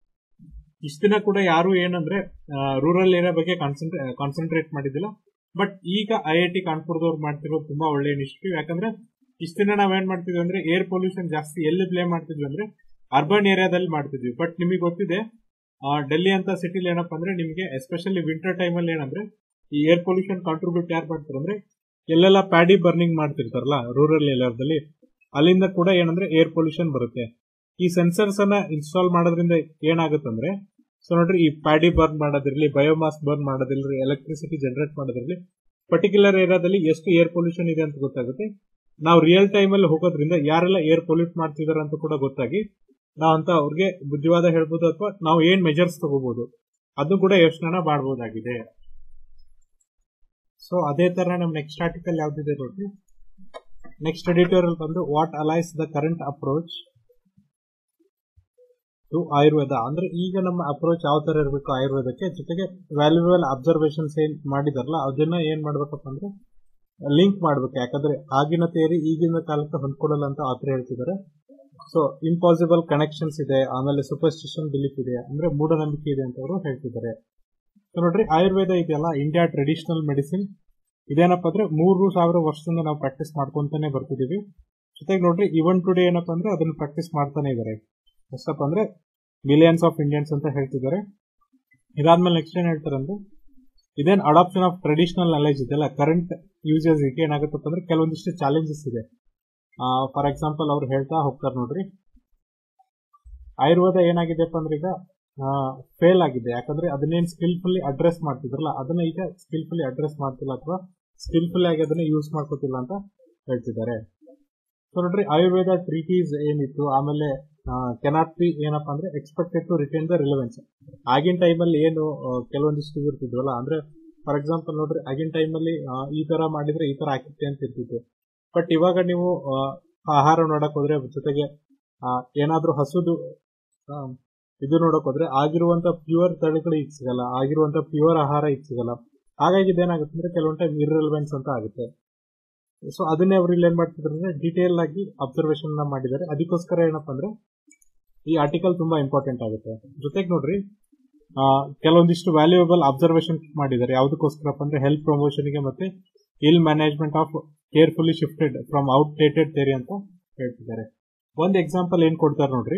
ಇಷ್ಟ ದಿನ ಕೂಡ ಯಾರು ಏನಂದ್ರೆ ರೂರಲ್ ಏರಿಯಾ ಬಗ್ಗೆ ಕಾನ್ಸಂಟ್ರೇಟ್ ಮಾಡಿದ್ದಿಲ್ಲ ಬಟ್ ಈಗ ಐ ಐ ಟಿ ಕಾನ್ಪುರದವ್ರು ಮಾಡ್ತಿರೋ ತುಂಬಾ ಒಳ್ಳೆ ಇನಿಷಿಯೇಟಿವ್ ಯಾಕಂದ್ರೆ ಇಷ್ಟ ದಿನ ನಾವೇನ್ ಮಾಡ್ತಿದ್ವಿ ಅಂದ್ರೆ ಏರ್ ಪೊಲ್ಯೂಷನ್ ಜಾಸ್ತಿ ಎಲ್ಲಿ ಪ್ಲೇ ಮಾಡ್ತಿದ್ವಿ ಅಂದ್ರೆ ಅರ್ಬನ್ ಏರಿಯಾದಲ್ಲಿ ಮಾಡ್ತಿದ್ವಿ ಬಟ್ ನಿಮಗೆ ಗೊತ್ತಿದೆ ಡೆಲ್ಲಿ ಅಂತ ಸಿಟಿಲಿ ಏನಪ್ಪಾ ಅಂದ್ರೆ ನಿಮಗೆ ಎಸ್ಪೆಷಲಿ ವಿಂಟರ್ ಟೈಮ್ ಅಲ್ಲಿ ಏನಂದ್ರೆ ಈ ಏರ್ ಪೊಲ್ಯೂಷನ್ ಕಾಂಟ್ರಿಬ್ಯೂಟ್ ಯಾರು ಮಾಡ್ತಾರೆ ಅಂದ್ರೆ ಎಲ್ಲೆಲ್ಲ ಪ್ಯಾಡಿ ಬರ್ನಿಂಗ್ ಮಾಡ್ತಿರ್ತಾರಲ್ಲ ರೂರಲ್ ಏರಿಯಾದಲ್ಲಿ ಅಲ್ಲಿಂದ ಕೂಡ ಏನಂದ್ರೆ ಏರ್ ಪೊಲ್ಯೂಷನ್ ಬರುತ್ತೆ ಈ ಸೆನ್ಸರ್ಸ್ ಅನ್ನ ಇನ್ಸ್ಟಾಲ್ ಮಾಡೋದ್ರಿಂದ ಏನಾಗುತ್ತಂದ್ರೆ ಸೊ ನೋಡ್ರಿ ಈ ಪ್ಯಾಡಿ ಬರ್ನ್ ಮಾಡೋದಿರ್ಲಿ ಬಯೋಮಾಸ್ ಬರ್ನ್ ಮಾಡೋದಿರ್ಲಿ ಎಲೆಕ್ಟ್ರಿಸಿಟಿ ಜನರೇಟ್ ಮಾಡೋದಿರ್ಲಿ ಪರ್ಟಿಕ್ಯುಲರ್ ಏರಿಯಾದಲ್ಲಿ ಎಷ್ಟು ಏರ್ ಪೊಲ್ಯೂಷನ್ ಇದೆ ಅಂತ ಗೊತ್ತಾಗುತ್ತೆ ನಾವು ರಿಯಲ್ ಟೈಮ್ ಅಲ್ಲಿ ಹೋಗೋದ್ರಿಂದ ಯಾರೆಲ್ಲ ಏರ್ ಪೊಲ್ಯೂಟ್ ಮಾಡ್ತಿದಾರೆ ಅಂತ ಕೂಡ ಗೊತ್ತಾಗಿ ನಾವು ಅಂತ ಅವ್ರಿಗೆ ಬುದ್ಧಿವಾದ ಹೇಳ್ಬೋದು ಅಥವಾ ನಾವು ಏನ್ ಮೆಜರ್ಸ್ ತಗೋಬಹುದು ಅದು ಕೂಡ ಯೋಚನೆ ಮಾಡಬಹುದಾಗಿದೆ ಸೊ ಅದೇ ತರ ನಮ್ ನೆಕ್ಸ್ಟ್ ಆರ್ಟಿಕಲ್ ಯಾವ್ದಿದೆ ನೋಡ್ರಿ ನೆಕ್ಸ್ಟ್ ಎಡಿಟೋರಿಯಲ್ ಬಂದು what ails the current approach to Ayurveda ಅಂದ್ರೆ ಈಗ ನಮ್ಮ ಅಪ್ರೋಚ್ ಯಾವ ತರ ಇರಬೇಕು ಆಯುರ್ವೇದಕ್ಕೆ ಜೊತೆಗೆ ವ್ಯಾಲ್ಯೂಬಲ್ ಅಬ್ಸರ್ವೇಷನ್ಸ್ ಏನ್ ಮಾಡಿದಾರಲ್ಲ ಅದನ್ನ ಏನ್ ಮಾಡ್ಬೇಕಪ್ಪ ಅಂದ್ರೆ ಲಿಂಕ್ ಮಾಡ್ಬೇಕು ಯಾಕಂದ್ರೆ ಆಗಿನ ತೇರಿ ಈಗಿನ ಕಾಲಕ್ಕೆ ಹೊಂದ್ಕೊಡಲ್ಲ ಅಂತ ಆತರ ಹೇಳ್ತಿದ್ದಾರೆ ಸೊ ಇಂಪಾಸಿಬಲ್ ಕನೆಕ್ಷನ್ಸ್ ಇದೆ ಆಮೇಲೆ ಸೂಪರ್ಸ್ಟಿಷನ್ ಬಿಲೀಫ್ ಇದೆ ಅಂದ್ರೆ ಮೂಢನಂಬಿಕೆ ಇದೆ ಅಂತ ಅವರು ಹೇಳ್ತಿದ್ದಾರೆ ಸೊ ನೋಡ್ರಿ ಆಯುರ್ವೇದ ಇದೆಯಲ್ಲ ಇಂಡಿಯಾ ಟ್ರೆಡಿಷನಲ್ ಮೆಡಿಸಿನ್ ಇದೇನಪ್ಪ ಅಂದ್ರೆ ಮೂರು ಸಾವಿರ ವರ್ಷದಿಂದ ನಾವು ಪ್ರಾಕ್ಟೀಸ್ ಮಾಡ್ಕೊಂತಾನೆ ಬರ್ತಿದೀವಿ ಜೊತೆಗೆ ನೋಡ್ರಿ ಇವನ್ ಟುಡೇ ಏನಪ್ಪಾ ಅಂದ್ರೆ ಅದನ್ನ ಪ್ರಾಕ್ಟೀಸ್ ಮಾಡ್ತಾನೆ ಇದಾರೆ ಎಷ್ಟಪ್ಪ ಅಂದ್ರೆ ಮಿಲಿಯನ್ಸ್ ಆಫ್ ಇಂಡಿಯನ್ಸ್ ಅಂತ ಹೇಳ್ತಿದ್ದಾರೆ ಇದಾದ್ಮೇಲೆ ನೆಕ್ಸ್ಟ್ ಏನ್ ಹೇಳ್ತಾರೆ ಅಂದ್ರೆ ಇದೇನ್ ಅಡಾಪ್ಷನ್ ಆಫ್ ಟ್ರೆಡಿಷನಲ್ ನಾಲೆಜ್ ಇದೆಯಲ್ಲ ಕರೆಂಟ್ ಯೂಸರ್ಸ್ ಏನಾಗುತ್ತಪ್ಪ ಅಂದ್ರೆ ಕೆಲವೊಂದಿಷ್ಟು ಚಾಲೆಂಜಸ್ ಇದೆ ಫಾರ್ ಎಕ್ಸಾಂಪಲ್ ಅವ್ರು ಹೇಳ್ತಾ ಹೋಗ್ತಾರೆ ನೋಡ್ರಿ ಆಯುರ್ವೇದ ಏನಾಗಿದೆಪ್ಪ ಅಂದ್ರೆ ಈಗ ಫೇಲ್ ಆಗಿದೆ ಯಾಕಂದ್ರೆ ಅದನ್ನೇನ್ ಸ್ಕಿಲ್ಫುಲ್ಲಿ ಅಡ್ರೆಸ್ ಮಾಡ್ತಿದ್ರಲ್ಲ ಅದನ್ನ ಈಗ ಸ್ಕಿಲ್ಫುಲ್ಲಿ ಅಡ್ರೆಸ್ ಮಾಡ್ತಿಲ್ಲ ಅಥವಾ ಸ್ಕಿಲ್ಫುಲ್ ಆಗಿ ಅದನ್ನ ಯೂಸ್ ಮಾಡ್ಕೋತಿಲ್ಲ ಅಂತ ಹೇಳ್ತಿದ್ದಾರೆ ಸೊ ನೋಡ್ರಿ ಆಯುರ್ವೇದ ಟ್ರೀಟೀಸ್ ಏನಿತ್ತು ಆಮೇಲೆ ಕೆನಾಟ್ ಬಿ ಏನಪ್ಪಾ ಅಂದ್ರೆ expected to retain the relevance ಆಗಿನ ಟೈಮಲ್ಲಿ ಏನು ಕೆಲವೊಂದಿಷ್ಟು ಇರ್ತಿದ್ವಲ್ಲ ಅಂದ್ರೆ ಫಾರ್ ಎಕ್ಸಾಂಪಲ್ ನೋಡ್ರಿ ಆಗಿನ ಟೈಮಲ್ಲಿ ಈ ತರ ಮಾಡಿದ್ರೆ ಈ ತರ ಆಕಿತ್ತೆ ಅಂತ ಇರ್ತಿತ್ತು ಬಟ್ ಇವಾಗ ನೀವು ಆಹಾರ ನೋಡಕ್ ಹೋದ್ರೆ ಜೊತೆಗೆ ಏನಾದ್ರೂ ಹಸುದು ಇದು ನೋಡಕ್ ಹೋದ್ರೆ ಆಗಿರುವಂತ ಪ್ಯೂರ್ ತಳಿಗಳು ಈಗ ಸಿಗಲ್ಲ ಆಗಿರುವಂತ ಪ್ಯೂರ್ ಆಹಾರ ಈಗ ಸಿಗಲ್ಲ ಹಾಗಾಗಿ ಇದೇನಾಗುತ್ತೆ ಅಂದ್ರೆ ಕೆಲವೊಂದು ಟೈಮ್ ಇರ್ರೆಲೆವೆನ್ಸ್ ಅಂತ ಆಗುತ್ತೆ ಸೊ ಅದನ್ನೇ ಅವ್ರು ಇಲ್ಲಿ ಏನ್ ಮಾಡ್ತಿದ್ರು ಅಂದ್ರೆ ಡೀಟೇಲ್ ಆಗಿ ಅಬ್ಸರ್ವೇಷನ್ ಮಾಡಿದ್ದಾರೆ ಅದಕ್ಕೋಸ್ಕರ ಏನಪ್ಪಾ ಅಂದ್ರೆ ಈ ಆರ್ಟಿಕಲ್ ತುಂಬಾ ಇಂಪಾರ್ಟೆಂಟ್ ಆಗುತ್ತೆ ಜೊತೆಗೆ ನೋಡ್ರಿ ಕೆಲವೊಂದಿಷ್ಟು ವ್ಯಾಲ್ಯೂಯಬಲ್ ಅಬ್ಸರ್ವೇಷನ್ ಮಾಡಿದ್ದಾರೆ ಯಾವ್ದಕ್ಕೋಸ್ಕರಪ್ಪ ಅಂದ್ರೆ ಹೆಲ್ತ್ ಪ್ರಮೋಷನ್ ಗೆ ಮತ್ತೆ ಇಲ್ management of carefully shifted from outdated theory ಅಂತ ಹೇಳ್ತಿದ್ದಾರೆ ಒಂದ್ ಎಕ್ಸಾಂಪಲ್ ಏನ್ ಕೊಡ್ತಾರೆ ನೋಡ್ರಿ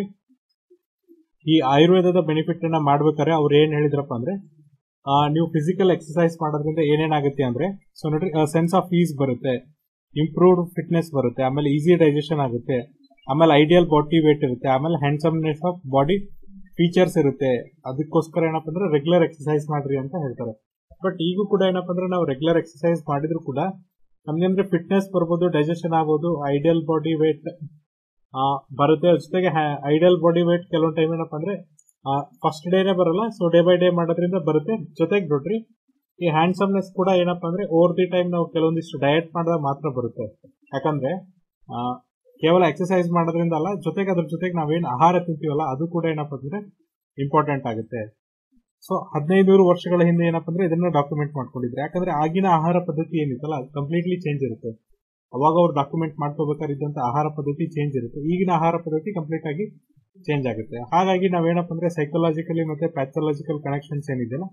ಈ ಆಯುರ್ವೇದದ ಬೆನಿಫಿಟ್ ಅನ್ನ ಮಾಡ್ಬೇಕಾದ್ರೆ ಅವ್ರು ಏನ್ ಹೇಳಿದ್ರಪ್ಪ ಅಂದ್ರೆ ನೀವು ಫಿಸಿಕಲ್ ಎಕ್ಸರ್ಸೈಸ್ ಮಾಡೋದ್ರಿಂದ ಏನೇನಾಗುತ್ತೆ ಅಂದ್ರೆ ಸೊ ನೋಡ್ರಿ ಸೆನ್ಸ್ ಆಫ್ ಈಸ್ ಬರುತ್ತೆ ಇಂಪ್ರೂವ್ಡ್ ಫಿಟ್ನೆಸ್ ಬರುತ್ತೆ ಆಮೇಲೆ ಈಸಿ ಡೈಜೆಷನ್ ಆಗುತ್ತೆ ಆಮೇಲೆ ಐಡಿಯಲ್ ಬಾಡಿ ವೇಟ್ ಇರುತ್ತೆ ಆಮೇಲೆ ಹ್ಯಾಂಡ್ಸಮ್ನೆಸ್ ಆಫ್ ಬಾಡಿ ಫೀಚರ್ಸ್ ಇರುತ್ತೆ ಅದಕ್ಕೋಸ್ಕರ ಏನಪ್ಪ ಅಂದ್ರೆ ರೆಗ್ಯುಲರ್ ಎಕ್ಸಸೈಸ್ ಮಾಡ್ರಿ ಅಂತ ಹೇಳ್ತಾರೆ ಬಟ್ ಈಗೂ ಕೂಡ ಏನಪ್ಪ ಅಂದ್ರೆ ನಾವು ರೆಗ್ಯುಲರ್ ಎಕ್ಸಸೈಸ್ ಮಾಡಿದ್ರು ಕೂಡ ನಮ್ಗೆ ಅಂದ್ರೆ ಫಿಟ್ನೆಸ್ ಬರ್ಬೋದು ಡೈಜೆಷನ್ ಆಗ್ಬೋದು ಐಡಿಯಲ್ ಬಾಡಿ ವೇಟ್ ಬರುತ್ತೆ ಜೊತೆಗೆ ಐಡಿಯಲ್ ಬಾಡಿ ವೇಟ್ ಕೆಲವೊಂದು ಟೈಮ್ ಏನಪ್ಪ ಅಂದ್ರೆ ಫಸ್ಟ್ ಡೇನೆ ಬರಲ್ಲ ಸೊ ಡೇ ಬೈ ಡೇ ಮಾಡೋದ್ರಿಂದ ಬರುತ್ತೆ ಜೊತೆಗೆ ನೋಡ್ರಿ ಈ ಹ್ಯಾಂಡ್ಸಮ್ನೆಸ್ ಕೂಡ ಏನಪ್ಪಾ ಅಂದ್ರೆ ಓವರ್ ದಿ ಟೈಮ್ ನಾವು ಕೆಲವೊಂದಿಷ್ಟು ಡಯಟ್ ಮಾಡಿದಾಗ ಮಾತ್ರ ಬರುತ್ತೆ ಯಾಕಂದ್ರೆ ಆ, ಕೇವಲ ಎಕ್ಸಸೈಸ್ ಮಾಡೋದ್ರಿಂದ ಅಲ್ಲ ಜೊತೆಗೆ ಅದ್ರ ಜೊತೆಗೆ ನಾವೇನು ಆಹಾರ ತಿಂತೀವಲ್ಲ ಅದು ಕೂಡ ಏನಪ್ಪಾ ಅಂದ್ರೆ ಇಂಪಾರ್ಟೆಂಟ್ ಆಗುತ್ತೆ ಸೊ ಹದಿನೈದು ವರ್ಷಗಳ ಹಿಂದೆ ಏನಪ್ಪಾ ಅಂದ್ರೆ ಇದನ್ನ ಡಾಕ್ಯುಮೆಂಟ್ ಮಾಡ್ಕೊಂಡಿದ್ರು ಯಾಕಂದ್ರೆ ಆಗಿನ ಆಹಾರ ಪದ್ಧತಿ ಏನಿತ್ತಲ್ಲ ಕಂಪ್ಲೀಟ್ಲಿ ಚೇಂಜ್ ಇರುತ್ತೆ ಅವಾಗ ಅವ್ರು ಡಾಕ್ಯುಮೆಂಟ್ ಮಾಡ್ಕೋಬೇಕಾದ್ರೆ ಇದ್ದಂತ ಆಹಾರ ಪದ್ಧತಿ ಚೇಂಜ್ ಇರುತ್ತೆ ಈಗಿನ ಆಹಾರ ಪದ್ಧತಿ ಕಂಪ್ಲೀಟ್ ಆಗಿ ಚೇಂಜ್ ಆಗುತ್ತೆ ಹಾಗಾಗಿ ನಾವೇನಪ್ಪ ಅಂದ್ರೆ ಸೈಕಲಾಜಿಕಲಿ ಮತ್ತೆ ಪ್ಯಾಥಲಾಜಿಕಲ್ ಕನೆಕ್ಷನ್ಸ್ ಏನಿದೆಯಲ್ಲ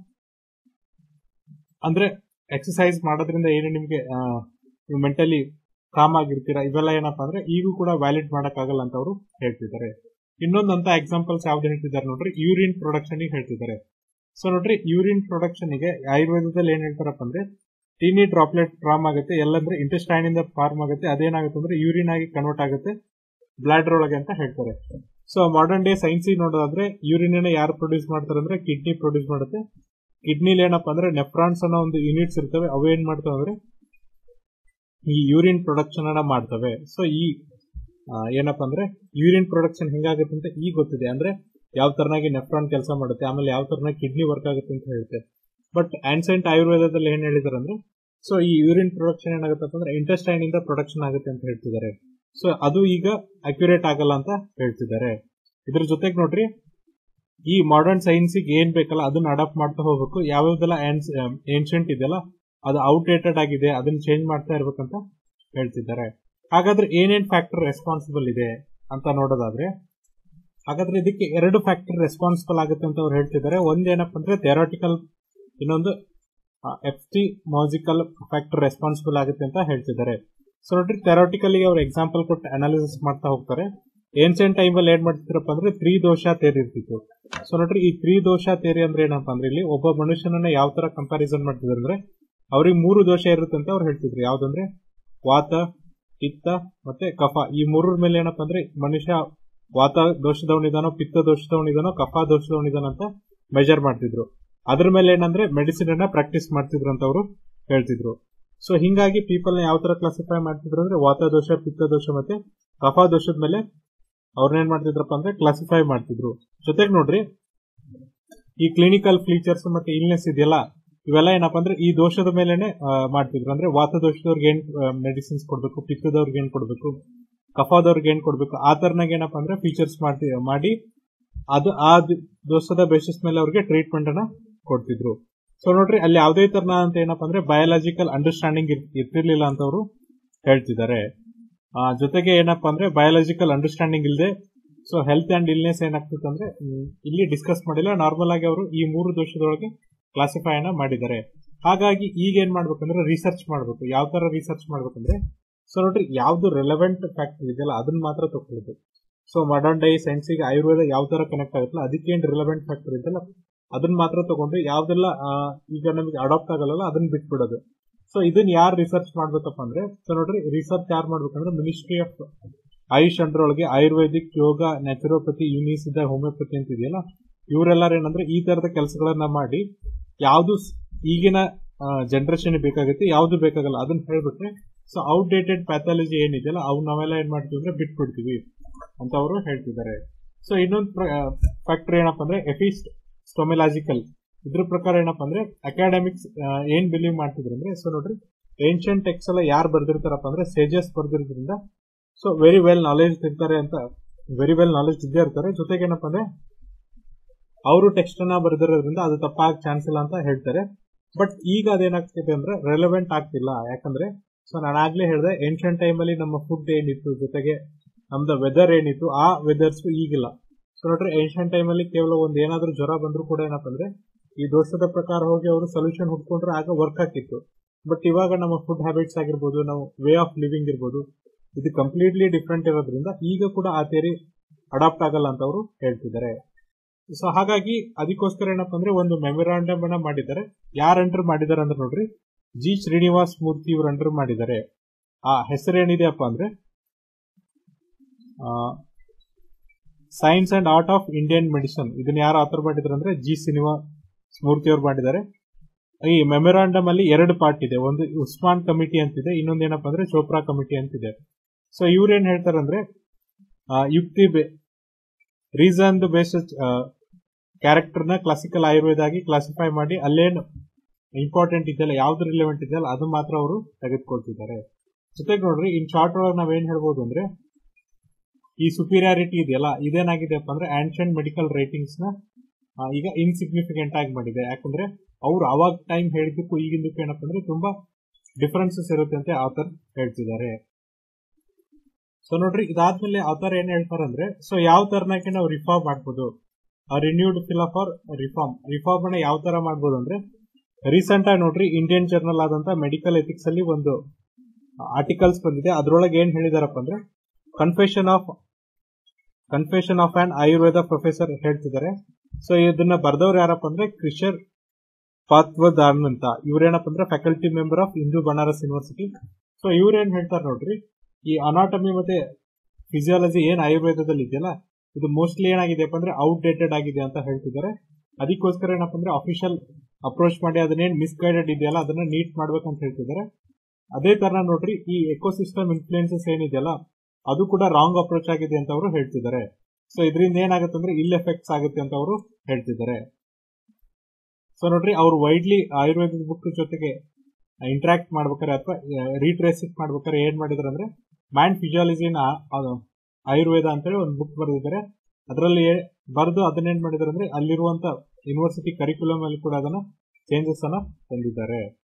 ಅಂದ್ರೆ ಎಕ್ಸಸೈಸ್ ಮಾಡೋದ್ರಿಂದ ಏನು ನಿಮ್ಗೆ ಮೆಂಟಲಿ ಕಾಮ್ ಆಗಿರ್ತೀರಾ ಇವೆಲ್ಲ ಏನಪ್ಪಾ ಅಂದ್ರೆ ಈಗೂ ಕೂಡ ವ್ಯಾಲಿಡ್ ಮಾಡಕ್ಕಾಗಲ್ಲ ಅಂತ ಅವರು ಹೇಳ್ತಿದ್ದಾರೆ ಇನ್ನೊಂದಂತ ಎಕ್ಸಾಂಪಲ್ಸ್ ಯಾವ್ದು ಹೇಳ್ತಿದ್ದಾರೆ ನೋಡ್ರಿ ಯೂರಿನ್ ಪ್ರೊಡಕ್ಷನ್ ಹೇಳ್ತಿದ್ದಾರೆ ಸೊ ನೋಡ್ರಿ ಯೂರಿನ್ ಪ್ರೊಡಕ್ಷನ್ ಗೆ ಆಯುರ್ವೇದದಲ್ಲಿ ಏನ್ ಹೇಳ್ತಾರಪ್ಪ ಅಂದ್ರೆ ಟೀನಿ ಡ್ರಾಪ್ಲೆಟ್ ಫಾರ್ಮ್ ಆಗುತ್ತೆ ಎಲ್ಲಂದ್ರೆ ಇಂಟೆಸ್ಟೈನ್ ಇಂದ ಫಾರ್ಮ್ ಆಗುತ್ತೆ ಅದೇನಾಗುತ್ತೆ ಅಂದ್ರೆ ಯೂರಿನ್ ಆಗಿ ಕನ್ವರ್ಟ್ ಆಗುತ್ತೆ ಬ್ಲಾಡರ್ ಒಳಗೆ ಅಂತ ಹೇಳ್ತಾರೆ ಸೊ ಮಾಡರ್ನ್ ಡೇ ಸೈನ್ಸ್ ನೋಡೋದಾದ್ರೆ ಯೂರಿನ್ ಯಾರು ಪ್ರೊಡ್ಯೂಸ್ ಮಾಡ್ತಾರೆ ಅಂದ್ರೆ ಕಿಡ್ನಿ ಪ್ರೊಡ್ಯೂಸ್ ಮಾಡುತ್ತೆ ಕಿಡ್ನಿಲಿ ಏನಪ್ಪಾ ಅಂದ್ರೆ ನೆಫ್ರಾನ್ಸ್ ಅನ್ನೋ ಒಂದು ಯೂನಿಟ್ಸ್ ಇರ್ತವೆ ಅವು ಏನ್ ಮಾಡ್ತವೆ ಅಂದ್ರೆ ಈ ಯೂರಿನ್ ಪ್ರೊಡಕ್ಷನ್ ಅನ್ನ ಮಾಡ್ತವೆ ಸೊ ಈ ಆ, ಏನಪ್ಪಾ ಅಂದ್ರೆ ಯೂರಿನ್ ಪ್ರೊಡಕ್ಷನ್ ಹೆಂಗಾಗುತ್ತೆ ಅಂತ ಈಗ ಗೊತ್ತಿದೆ ಅಂದ್ರೆ ಯಾವ ತರನಾಗಿ ನೆಫ್ರಾನ್ ಕೆಲಸ ಮಾಡುತ್ತೆ ಆಮೇಲೆ ಯಾವ ತರನಾಗಿ ಕಿಡ್ನಿ ವರ್ಕ್ ಆಗುತ್ತೆ ಅಂತ ಹೇಳುತ್ತೆ ಬಟ್ ಆನ್ಸೆಂಟ್ ಆಯುರ್ವೇದದಲ್ಲಿ ಏನ್ ಹೇಳಿದಾರೆ ಅಂದ್ರೆ ಸೊ ಈ ಯೂರಿನ್ ಪ್ರೊಡಕ್ಷನ್ ಏನಾಗುತ್ತೆ ಅಂದ್ರೆ ಇಂಟೆಸ್ಟೈನ್ ಇಂದ ಪ್ರೊಡಕ್ಷನ್ ಆಗುತ್ತೆ ಅಂತ ಹೇಳ್ತಿದ್ದಾರೆ ಸೊ ಅದು ಈಗ ಅಕ್ಯುರೇಟ್ ಆಗಲ್ಲ ಅಂತ ಹೇಳ್ತಿದ್ದಾರೆ ಇದ್ರ ಜೊತೆಗೆ ನೋಡ್ರಿ ಈ ಮಾಡರ್ನ್ ಸೈನ್ಸಿಗೆ ಏನ್ ಬೇಕಲ್ಲ ಅದನ್ನ ಅಡಾಪ್ಟ್ ಮಾಡ್ತಾ ಹೋಗ್ಬೇಕು ಯಾವ್ಯಾವ್ದೆಲ್ಲ ಏನ್ಷಂಟ್ ಇದೆಯಲ್ಲ ಅದು ಔಟ್ಡೇಟೆಡ್ ಆಗಿದೆ ಅದನ್ನ ಚೇಂಜ್ ಮಾಡ್ತಾ ಇರ್ಬೇಕಂತ ಹೇಳ್ತಿದ್ದಾರೆ ಹಾಗಾದ್ರೆ ಏನೇನ್ ಫ್ಯಾಕ್ಟರ್ ರೆಸ್ಪಾನ್ಸಿಬಲ್ ಇದೆ ಅಂತ ನೋಡೋದಾದ್ರೆ ಹಾಗಾದ್ರೆ ಇದಕ್ಕೆ ಎರಡು ಫ್ಯಾಕ್ಟರ್ ರೆಸ್ಪಾನ್ಸಿಬಲ್ ಆಗುತ್ತೆ ಅಂತ ಅವ್ರು ಹೇಳ್ತಿದ್ದಾರೆ ಒಂದೇನಪ್ಪ ಅಂದ್ರೆ ಥೆರಾಟಿಕಲ್ ಇನ್ನೊಂದು ಎಫ್ಟಿ ಮಾಜಿಕಲ್ ಫ್ಯಾಕ್ಟರ್ ರೆಸ್ಪಾನ್ಸಿಬಲ್ ಆಗುತ್ತೆ ಅಂತ ಹೇಳ್ತಿದ್ದಾರೆ ಸೊ ನೋಡ್ರಿ ಥೆರಾಟಿಕಲಿ ಅವ್ರು ಎಕ್ಸಾಂಪಲ್ ಕೊಟ್ಟು ಅನಾಲಿಸಿಸ್ ಮಾಡ್ತಾ ಹೋಗ್ತಾರೆ ಏನ್ಷಿಯಂಟ್ ಟೈಮಲ್ಲಿ ಏನ್ ಮಾಡ್ತಿದ್ರಪ್ಪ ಅಂದ್ರೆ ತ್ರೀ ದೋಷ ತೇರಿ ಇರ್ತಿತ್ತು ಸೊ ನೋಡ್ರಿ ಈ ತ್ರೀ ದೋಷ ತೇರಿ ಅಂದ್ರೆ ಏನಪ್ಪಾ ಅಂದ್ರೆ ಇಲ್ಲಿ ಒಬ್ಬ ಮನುಷ್ಯನನ್ನ ಯಾವ ತರ ಕಂಪ್ಯಾರಿಸನ್ ಮಾಡ್ತಿದ್ರು ಅಂದ್ರೆ ಅವ್ರಿಗೆ ಮೂರು ದೋಷ ಇರುತ್ತೆ ಅಂತ ಅವ್ರು ಹೇಳ್ತಿದ್ರು ಯಾವ್ದಂದ್ರೆ ವಾತ ಪಿತ್ತ ಮತ್ತೆ ಕಫ ಈ ಮೂರರ ಮೇಲೆ ಏನಪ್ಪಾ ಅಂದ್ರೆ ಮನುಷ್ಯ ವಾತ ದೋಷದವನಿದಾನೋ ಪಿತ್ತ ದೋಷದವನಿದಾನೋ ಕಫ ದೋಷದವನಿದಾನೋ ಅಂತ ಮೆಜರ್ ಮಾಡ್ತಿದ್ರು ಅದ್ರ ಮೇಲೆ ಏನಂದ್ರೆ ಮೆಡಿಸಿನ್ ಅನ್ನ ಪ್ರಾಕ್ಟೀಸ್ ಮಾಡ್ತಿದ್ರು ಅಂತ ಅವರು ಹೇಳ್ತಿದ್ರು ಸೊ ಹಿಂಗಾಗಿ ಪೀಪಲ್ ನ ಯಾವ ತರ ಕ್ಲಾಸಿಫೈ ಮಾಡ್ತಿದ್ರು ಅಂದ್ರೆ ವಾತ ದೋಷ ಪಿತ್ತ ದೋಷ ಮತ್ತೆ ಕಫ ದೋಷದ ಮೇಲೆ ಅವ್ರನ್ನ ಏನ್ ಮಾಡ್ತಿದ್ರಪ್ಪ ಅಂದ್ರೆ ಕ್ಲಾಸಿಫೈ ಮಾಡ್ತಿದ್ರು ಜೊತೆಗೆ ನೋಡ್ರಿ ಈ ಕ್ಲಿನಿಕಲ್ ಫೀಚರ್ಸ್ ಮತ್ತೆ ಇಲ್ನೆಸ್ ಇದೆಯಲ್ಲ ಇವೆಲ್ಲ ಏನಪ್ಪಾ ಅಂದ್ರೆ ಈ ದೋಷದ ಮೇಲೆನೆ ಆ, ಮಾಡ್ತಿದ್ರು ಅಂದ್ರೆ ವಾತ ದೋಷದವ್ರಿಗೆ ಏನ್ ಮೆಡಿಸಿನ್ಸ್ ಕೊಡ್ಬೇಕು ಪಿತ್ತದವ್ರಿಗೆ ಏನ್ ಕೊಡ್ಬೇಕು ಕಫಾದವ್ರಿಗೆ ಏನ್ ಕೊಡ್ಬೇಕು ಆ ತರನಾಗ ಏನಪ್ಪಾ ಅಂದ್ರೆ ಫೀಚರ್ಸ್ ಮಾಡ್ತಿ ಮಾಡಿ ಅದು ಆ ದ- ದೋಷದ ಬೇಸಿಸ್ ಮೇಲೆ ಅವ್ರಿಗೆ ಟ್ರೀಟ್ಮೆಂಟ್ ಅನ್ನ ಕೊಡ್ತಿದ್ರು ಸೊ ನೋಡ್ರಿ ಅಲ್ಲಿ ಯಾವುದೇ ತರನ ಅಂತ ಏನಪ್ಪಾ ಅಂದ್ರೆ ಬಯಾಲಜಿಕಲ್ ಅಂಡರ್ಸ್ಟ್ಯಾಂಡಿಂಗ್ ಇರ್ತಿರ್ಲಿಲ್ಲ ಅಂತ ಅವರು ಹೇಳ್ತಿದ್ದಾರೆ ಆ, ಜೊತೆಗೆ ಏನಪ್ಪಾ ಅಂದ್ರೆ ಬಯಾಲಜಿಕಲ್ ಅಂಡರ್ಸ್ಟ್ಯಾಂಡಿಂಗ್ ಇಲ್ಲದೆ ಸೊ ಹೆಲ್ತ್ ಅಂಡ್ ಇಲ್ನೆಸ್ ಏನಾಗ್ತಿತ್ತು ಅಂದ್ರೆ ಹ್ಮ್, ಇಲ್ಲಿ ಡಿಸ್ಕಸ್ ಮಾಡಿಲ್ಲ ನಾರ್ಮಲ್ ಆಗಿ ಅವರು ಈ ಮೂರು ದೋಷದೊಳಗೆ ಕ್ಲಾಸಿಫೈ ಅನ್ನ ಮಾಡಿದ್ದಾರೆ ಹಾಗಾಗಿ ಈಗ ಏನ್ ಮಾಡ್ಬೇಕಂದ್ರೆ ರಿಸರ್ಚ್ ಮಾಡ್ಬೇಕು ಯಾವ ತರ ರಿಸರ್ಚ್ ಮಾಡ್ಬೇಕಂದ್ರೆ ಸೊ ನೋಡ್ರಿ ಯಾವ್ದು ರೆಲೆವೆಂಟ್ ಫ್ಯಾಕ್ಟರ್ ಇದೆಯಲ್ಲ ಅದನ್ನ ಮಾತ್ರ ತಗೊಳ್ಳೋದು ಸೊ ಮಾಡರ್ನ್ ಡೇ ಸೈನ್ಸಿಗೆ ಆಯುರ್ವೇದ ಯಾವ ತರ ಕನೆಕ್ಟ್ ಆಗುತ್ತಲ್ಲ ಅದಕ್ಕೇನ್ ರಿಲೆವೆಂಟ್ ಫ್ಯಾಕ್ಟರ್ ಇದೆಯಲ್ಲ ಅದನ್ನ ಮಾತ್ರ ತಗೊಂಡು ಯಾವ್ದೆಲ್ಲ ಆ, ಈಗ ನಮಗೆ ಅಡಾಪ್ಟ್ ಆಗಲ್ಲ ಅದನ್ನ ಬಿಟ್ಬಿಡೋದು ಸೊ ಇದನ್ನ ಯಾರು ರಿಸರ್ಚ್ ಮಾಡ್ಬೇಕಪ್ಪ ಅಂದ್ರೆ ಸೊ ನೋಡ್ರಿ ರಿಸರ್ಚ್ ಯಾರು ಮಾಡ್ಬೇಕಂದ್ರೆ ಮಿನಿಸ್ಟ್ರಿ ಆಫ್ ಆಯುಷ್ ಅಂಡರ್ ಒಳಗೆ ಆಯುರ್ವೇದಿಕ್ ಯೋಗ ನ್ಯಾಚುರೋಪತಿ ಯುನಿಸಿದ ಹೋಮಿಯೋಪತಿ ಅಂತ ಇದೆಯಲ್ಲ ಇವರೆಲ್ಲರೂ ಏನಂದ್ರೆ ಈ ತರದ ಕೆಲಸಗಳನ್ನ ಮಾಡಿ ಯಾವ್ದು ಸ್- ಈಗಿನ ಜನರೇಷನ್ ಬೇಕಾಗುತ್ತೆ ಯಾವ್ದು ಬೇಕಾಗಲ್ಲ ಅದನ್ನ ಹೇಳ್ಬಿಟ್ರೆ ಸೊ ಔಟ್ಡೇಟೆಡ್ ಪ್ಯಾಥಾಲಜಿ ಏನಿದೆಯಲ್ಲ ಅವು ನಾವೆಲ್ಲ ಏನ್ ಮಾಡ್ತೀವಿ ಅಂದ್ರೆ ಬಿಟ್ಬಿಡ್ತೀವಿ ಅಂತ ಅವರು ಹೇಳ್ತಿದ್ದಾರೆ ಸೊ ಇನ್ನೊಂದು ಫ್ಯಾಕ್ಟರ್ ಏನಪ್ಪಾ ಅಂದ್ರೆ ಎಫಿಸ್ಟ್ ಸ್ಟೊಮೆಲಾಜಿಕಲ್ ಇದ್ರ ಪ್ರಕಾರ ಏನಪ್ಪಾ ಅಂದ್ರೆ ಅಕಾಡೆಮಿಕ್ಸ್ ಏನ್ ಬಿಲೀವ್ ಮಾಡ್ತಿದ್ರು ಅಂದ್ರೆ ಸೊ ನೋಡ್ರಿ ಏನ್ಷಿಯಂಟ್ ಟೆಕ್ಸ್ ಎಲ್ಲ ಯಾರು ಬರ್ದಿರ್ತಾರಪ್ಪ ಅಂದ್ರೆ ಸೇಜಸ್ ಬರ್ದಿರೋದ್ರಿಂದ ಸೊ ವೆರಿ ವೆಲ್ ನಾಲೆಜ್ ಇರ್ತಾರೆ ಅಂತ ವೆರಿ ವೆಲ್ ನಾಲೆಜ್ ಇದ್ದೇ ಇರ್ತಾರೆ ಜೊತೆಗೆ ಏನಪ್ಪಾ ಅಂದ್ರೆ ಅವರು ಟೆಕ್ಸ್ಟ್ ಅನ್ನ ಬರೆದಿರೋದ್ರಿಂದ ಅದು ತಪ್ಪಾಗ ಚಾನ್ಸ್ ಇಲ್ಲ ಅಂತ ಹೇಳ್ತಾರೆ ಬಟ್ ಈಗ ಅದೇನಾಗ್ತಿದೆ ಅಂದ್ರೆ ರೆಲೆವೆಂಟ್ ಆಗ್ತಿಲ್ಲ ಯಾಕಂದ್ರೆ ಸೊ ನಾನು ಆಗ್ಲೇ ಹೇಳಿದೆ ಏನ್ಷಿಯಂಟ್ ಟೈಮಲ್ಲಿ ನಮ್ಮ ಫುಡ್ ಏನಿತ್ತು ಜೊತೆಗೆ ನಮ್ದು ವೆದರ್ ಏನಿತ್ತು ಆ ವೆದರ್ಸ್ ಈಗಿಲ್ಲ ಸೊ ನೋಡ್ರಿ ಏನ್ಷಿಯಂಟ್ ಟೈಮಲ್ಲಿ ಕೇವಲ ಒಂದ್ ಏನಾದ್ರೂ ಜ್ವರ ಬಂದ್ರು ಕೂಡ ಏನಪ್ಪ ಅಂದ್ರೆ ಈ ದೋಷದ ಪ್ರಕಾರ ಹೋಗಿ ಅವರು ಸೊಲ್ಯೂಷನ್ ಹುಡ್ಕೊಂಡ್ರೆ ಆಗ ವರ್ಕ್ ಆಗ್ತಿತ್ತು ಬಟ್ ಇವಾಗ ನಮ್ಮ ಫುಡ್ ಹ್ಯಾಬಿಟ್ಸ್ ಆಗಿರ್ಬೋದು ನಾವು ವೇ ಆಫ್ ಲಿವಿಂಗ್ ಇರ್ಬೋದು ಇದು ಕಂಪ್ಲೀಟ್ಲಿ ಡಿಫ್ರೆಂಟ್ ಇರೋದ್ರಿಂದ ಈಗ ಕೂಡ ಆ ಥಿಯರಿ ಅಡಾಪ್ಟ್ ಆಗಲ್ಲ ಅಂತ ಅವರು ಹೇಳ್ತಿದ್ದಾರೆ ಸೊ ಹಾಗಾಗಿ ಅದಕ್ಕೋಸ್ಕರ ಏನಪ್ಪ ಅಂದ್ರೆ ಒಂದು ಮೆಮೊರಾಂಡಮ್ ಅನ್ನ ಮಾಡಿದ್ದಾರೆ ಯಾರು ಅಂಡರ್ ಮಾಡಿದ್ದಾರೆ ಅಂದ್ರೆ ನೋಡ್ರಿ ಜಿ ಶ್ರೀನಿವಾಸ್ ಮೂರ್ತಿ ಇವ್ರು ಅಂಡರ್ ಮಾಡಿದ್ದಾರೆ ಆ ಹೆಸರೇನಿದೆಯಪ್ಪ ಅಂದ್ರೆ science and art of Indian medicine ಇದನ್ನ ಯಾರು ಆಥರ್ ಮಾಡಿದ್ರು ಅಂದ್ರೆ ಜಿ ಸಿನಿಮಾ ಸ್ಮೂರ್ತಿ ಅವರು ಮಾಡಿದ್ದಾರೆ ಈ ಮೆಮೊರಾಂಡಮ್ ಅಲ್ಲಿ ಎರಡು ಪಾರ್ಟ್ ಇದೆ ಒಂದು ಉಸ್ಮಾನ್ ಕಮಿಟಿ ಅಂತಿದೆ ಇನ್ನೊಂದು ಏನಪ್ಪಾ ಅಂದ್ರೆ ಚೋಪ್ರಾ ಕಮಿಟಿ ಅಂತಿದೆ ಸೊ ಇವ್ರು ಏನ್ ಹೇಳ್ತಾರಂದ್ರೆ ಆ, ಯುಕ್ತಿ ರೀಸನ್ ಬೇಸ್ಡ್ ಕ್ಯಾರೆಕ್ಟರ್ ನ ಕ್ಲಾಸಿಕಲ್ ಆಯುರ್ವೇದ ಆಗಿ ಕ್ಲಾಸಿಫೈ ಮಾಡಿ ಅಲ್ಲೇನು ಇಂಪಾರ್ಟೆಂಟ್ ಇದೆಯಲ್ಲ ಯಾವ್ದು ರಿಲೆವೆಂಟ್ ಇದೆಯಲ್ಲ ಅದು ಮಾತ್ರ ಅವರು ತೆಗೆದುಕೊಳ್ತಿದ್ದಾರೆ ಜೊತೆಗೆ ನೋಡ್ರಿ ಇನ್ ಶಾರ್ಟ್ ಒಳಗೆ ನಾವೇನ್ ಹೇಳ್ಬೋದು ಅಂದ್ರೆ ಈ ಸುಪೀರಿಯಾರಿಟಿ ಇದೆಯಲ್ಲ ಇದೇನಾಗಿದೆಪ್ಪ ಅಂದ್ರೆ ಆನ್ಷಿಯಂಟ್ ಮೆಡಿಕಲ್ ರೈಟಿಂಗ್ಸ್ ನ ಆ, ಈಗ ಇನ್ಸಿಗ್ನಿಫಿಕೆಂಟ್ ಆಗಿ ಮಾಡಿದೆ ಯಾಕಂದ್ರೆ ಅವ್ರು ಅವಾಗ ಟೈಮ್ ಹೇಳಿದ್ದಕ್ಕೂ ಈಗಿಂದಕ್ಕೂ ಏನಪ್ಪ ಅಂದ್ರೆ ತುಂಬಾ ಡಿಫರೆನ್ಸಸ್ ಇರುತ್ತೆ ಅಂತ ಆಥರ್ ಹೇಳ್ತಿದ್ದಾರೆ ಸೊ ನೋಡ್ರಿ ಇದಾದ್ಮೇಲೆ ಆಥರ್ ಏನ್ ಹೇಳ್ತಾರಂದ್ರೆ ಸೊ ಯಾವ ತರನಾಗಿ ನಾವು ರಿಫಾರ್ಮ್ ಮಾಡ್ಬೋದು renewed fill of or reform reform ಅನ್ನ ಯಾವ ತರ ಮಾಡ್ಬೋದು ಅಂದ್ರೆ ರೀಸೆಂಟ್ ಆಗಿ ನೋಡ್ರಿ ಇಂಡಿಯನ್ ಜರ್ನಲ್ ಆದಂತ ಮೆಡಿಕಲ್ ಎಥಿಕ್ಸ್ ಅಲ್ಲಿ ಒಂದು ಆರ್ಟಿಕಲ್ಸ್ ಬಂದಿದೆ ಅದ್ರೊಳಗೆ ಏನ್ ಹೇಳಿದಾರಪ್ಪ ಅಂದ್ರೆ confession of confession of on Ayurveda professor ಹೇಳ್ತಿದ್ದಾರೆ ಸೊ ಇದನ್ನ ಬರ್ದವ್ರು ಯಾರಪ್ಪ ಅಂದ್ರೆ ಕ್ರಿಷರ್ ಪಾತ್ವದಾನ್ ಅಂತ ಇವ್ರೇನಪ್ಪ ಅಂದ್ರೆ faculty member of Hindu Banaras university so ಇವ್ರೇನ್ ಹೇಳ್ತಾರೆ ನೋಡ್ರಿ ಈ ಅನಾಟಮಿ ಮತ್ತೆ ಫಿಸಿಯಾಲಜಿ ಏನ್ ಆಯುರ್ವೇದದಲ್ಲಿ ಇದೆಯಲ್ಲ ಇದು ಮೋಸ್ಟ್ಲಿ ಏನಾಗಿದೆಯಪ್ಪ ಅಂದ್ರೆ ಔಟ್ಡೇಟೆಡ್ ಆಗಿದೆ ಅಂತ ಹೇಳ್ತಿದ್ದಾರೆ ಅದಕ್ಕೋಸ್ಕರ ಏನಪ್ಪ ಅಂದ್ರೆ ಅಫಿಷಿಯಲ್ ಅಪ್ರೋಚ್ ಮಾಡಿ ಅದನ್ನೇನ್ ಮಿಸ್ಗೈಡೆಡ್ ಇದೆಯಲ್ಲ ಅದನ್ನ ನೀಟ್ ಮಾಡ್ಬೇಕಂತ ಹೇಳ್ತಿದ್ದಾರೆ ಅದೇ ತರ ನೋಡ್ರಿ ಈ ಎಕೋಸಿಸ್ಟಮ್ ಇನ್ಫ್ಲೂಯೆನ್ಸಸ್ ಏನಿದೆಯಲ್ಲ ಅದು ಕೂಡ ರಾಂಗ್ ಅಪ್ರೋಚ್ ಆಗಿದೆ ಅಂತ ಅವರು ಹೇಳ್ತಿದ್ದಾರೆ ಸೊ ಇದರಿಂದ ಏನಾಗುತ್ತೆ ಅಂದ್ರೆ ಇಲ್ ಎಫೆಕ್ಟ್ಸ್ ಆಗುತ್ತೆ ಅಂತ ಅವರು ಹೇಳ್ತಿದ್ದಾರೆ ಸೊ ನೋಡ್ರಿ ಅವ್ರು ವೈಡ್ಲಿ ಆಯುರ್ವೇದದ ಬುಕ್ ಜೊತೆಗೆ ಇಂಟ್ರಾಕ್ಟ್ ಮಾಡ್ಬೇಕಾರೆ ಅಥವಾ ರೀಟ್ರೇಸ್ ಮಾಡ್ಬೇಕಾರೆ ಏನ್ ಮಾಡಿದಾರೆ ಅಂದ್ರೆ ಮ್ಯಾಂಡ್ ಫಿಸಿಯಾಲಜಿನ ಆಯುರ್ವೇದ ಅಂತೇಳಿ ಒಂದು ಬುಕ್ ಬರೆದಿದ್ದಾರೆ ಅದರಲ್ಲಿ ಬರೆದು ಅದನ್ನೇನ್ ಮಾಡಿದಾರೆ ಅಂದ್ರೆ ಅಲ್ಲಿರುವಂತ ಯೂನಿವರ್ಸಿಟಿ ಕರಿಕ್ಯುಲಮ್ ಅಲ್ಲಿ ಕೂಡ ಅದನ್ನ ಚೇಂಜಸ್ ಅನ್ನ ತಂದಿದ್ದಾರೆ